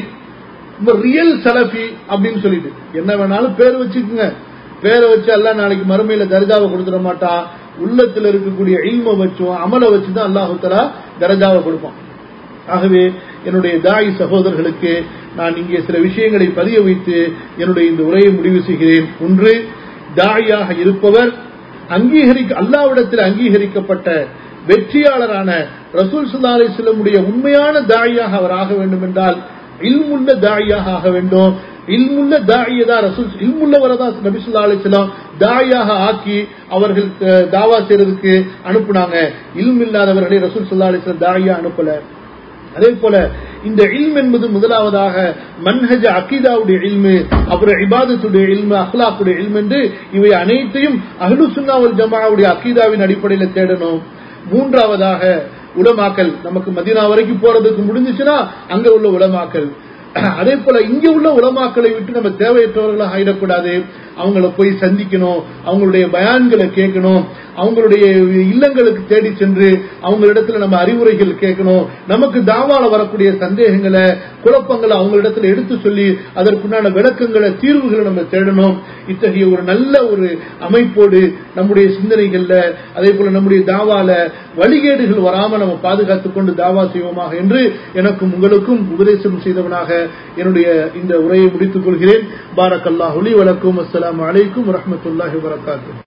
real selfie அப்படின்னு சொல்லிட்டு என்ன வேணாலும் பேர் வச்சுக்கோங்க பேரை வச்சு அல்ல நாளைக்கு மறுமையில தர்ஜாவை கொடுத்துட மாட்டான் உள்ளத்துல இருக்கக்கூடிய இல்ம வச்சும் அமலை வச்சுதான் அல்லாஹு தலா தர்ஜாவை கொடுப்பான் ஆகவே என்னுடைய தாய் சகோதரர்களுக்கு நான் இங்கே சில விஷயங்களை பதிய வைத்து என்னுடைய இந்த உரையை முடிவு செய்கிறேன் ஒன்று தாயாக இருப்பவர் அங்கீகரிக்க அல்லாவிடத்தில் அங்கீகரிக்கப்பட்ட வெற்றியாளரான ரசூல் சுல்லா அலிஸ்லமுடைய உண்மையான தாயாக அவர் ஆக வேண்டும் என்றால் இல்முள்ள தாயாக ஆக வேண்டும் இல்முள்ள தாயை தான் ரசூல் இல்முள்ளவரை தான் நபிசுல்லா அலிஸ்லாம் தாயாக ஆக்கி அவர்கள் அஹ், தாவா செய்யறதுக்கு அனுப்புனாங்க இல்ம் இல்லாதவர்களை ரசூல் சுல்லா அலிஸ்லாம் தாயா அனுப்பல அதே போல இந்த இல்ம் என்பது முதலாவதாக மன்ஹஜ அகீதாவுடைய இல்மு அப்புறம் இபாதத்துடைய இல்மு அஹ்லாக்குடைய இல்மு என்று இவை அனைத்தையும் அஹ்லு சுன்னாவல் ஜமாவுடைய அகீதாவின் அடிப்படையில் தேடணும் மூன்றாவதாக உலமாக்கல் நமக்கு மதீனா வரைக்கும் போறதுக்கு முடிஞ்சுச்சுன்னா அங்க உள்ள உலமாக்கல் அதே போல இங்க உள்ள உலமாக்களை விட்டு நம்ம தேவையற்றவர்களாக ஆயிடக்கூடாது அவங்கள போய் சந்திக்கணும் அவங்களுடைய பயான்களை கேட்கணும் அவங்களுடைய இல்லங்களுக்கு தேடி சென்று அவங்களிடத்துல நம்ம அறிவுரைகள் கேட்கணும் நமக்கு தாவால வரக்கூடிய சந்தேகங்களை குழப்பங்களை அவங்களிடத்துல எடுத்து சொல்லி அதற்குண்டான விளக்கங்களை தீர்வுகளை நம்ம தேடணும் இத்தகைய ஒரு நல்ல ஒரு அமைப்போடு நம்முடைய சிந்தனைகள்ல அதே போல நம்முடைய தாவால வழிகேடுகள் வராம நம்ம பாதுகாத்துக் கொண்டு தாவா செய்வோமாக என்று எனக்கும் உங்களுக்கும் உபதேசம் செய்தவனாக என்னுடைய இந்த உரையை முடித்துக் கொள்கிறேன் பாரக் அல்லாஹுலி வலக்கும் அஸ்ஸலாமு அலைக்கும் வரஹ்மத்துல்லாஹி வரகாத்து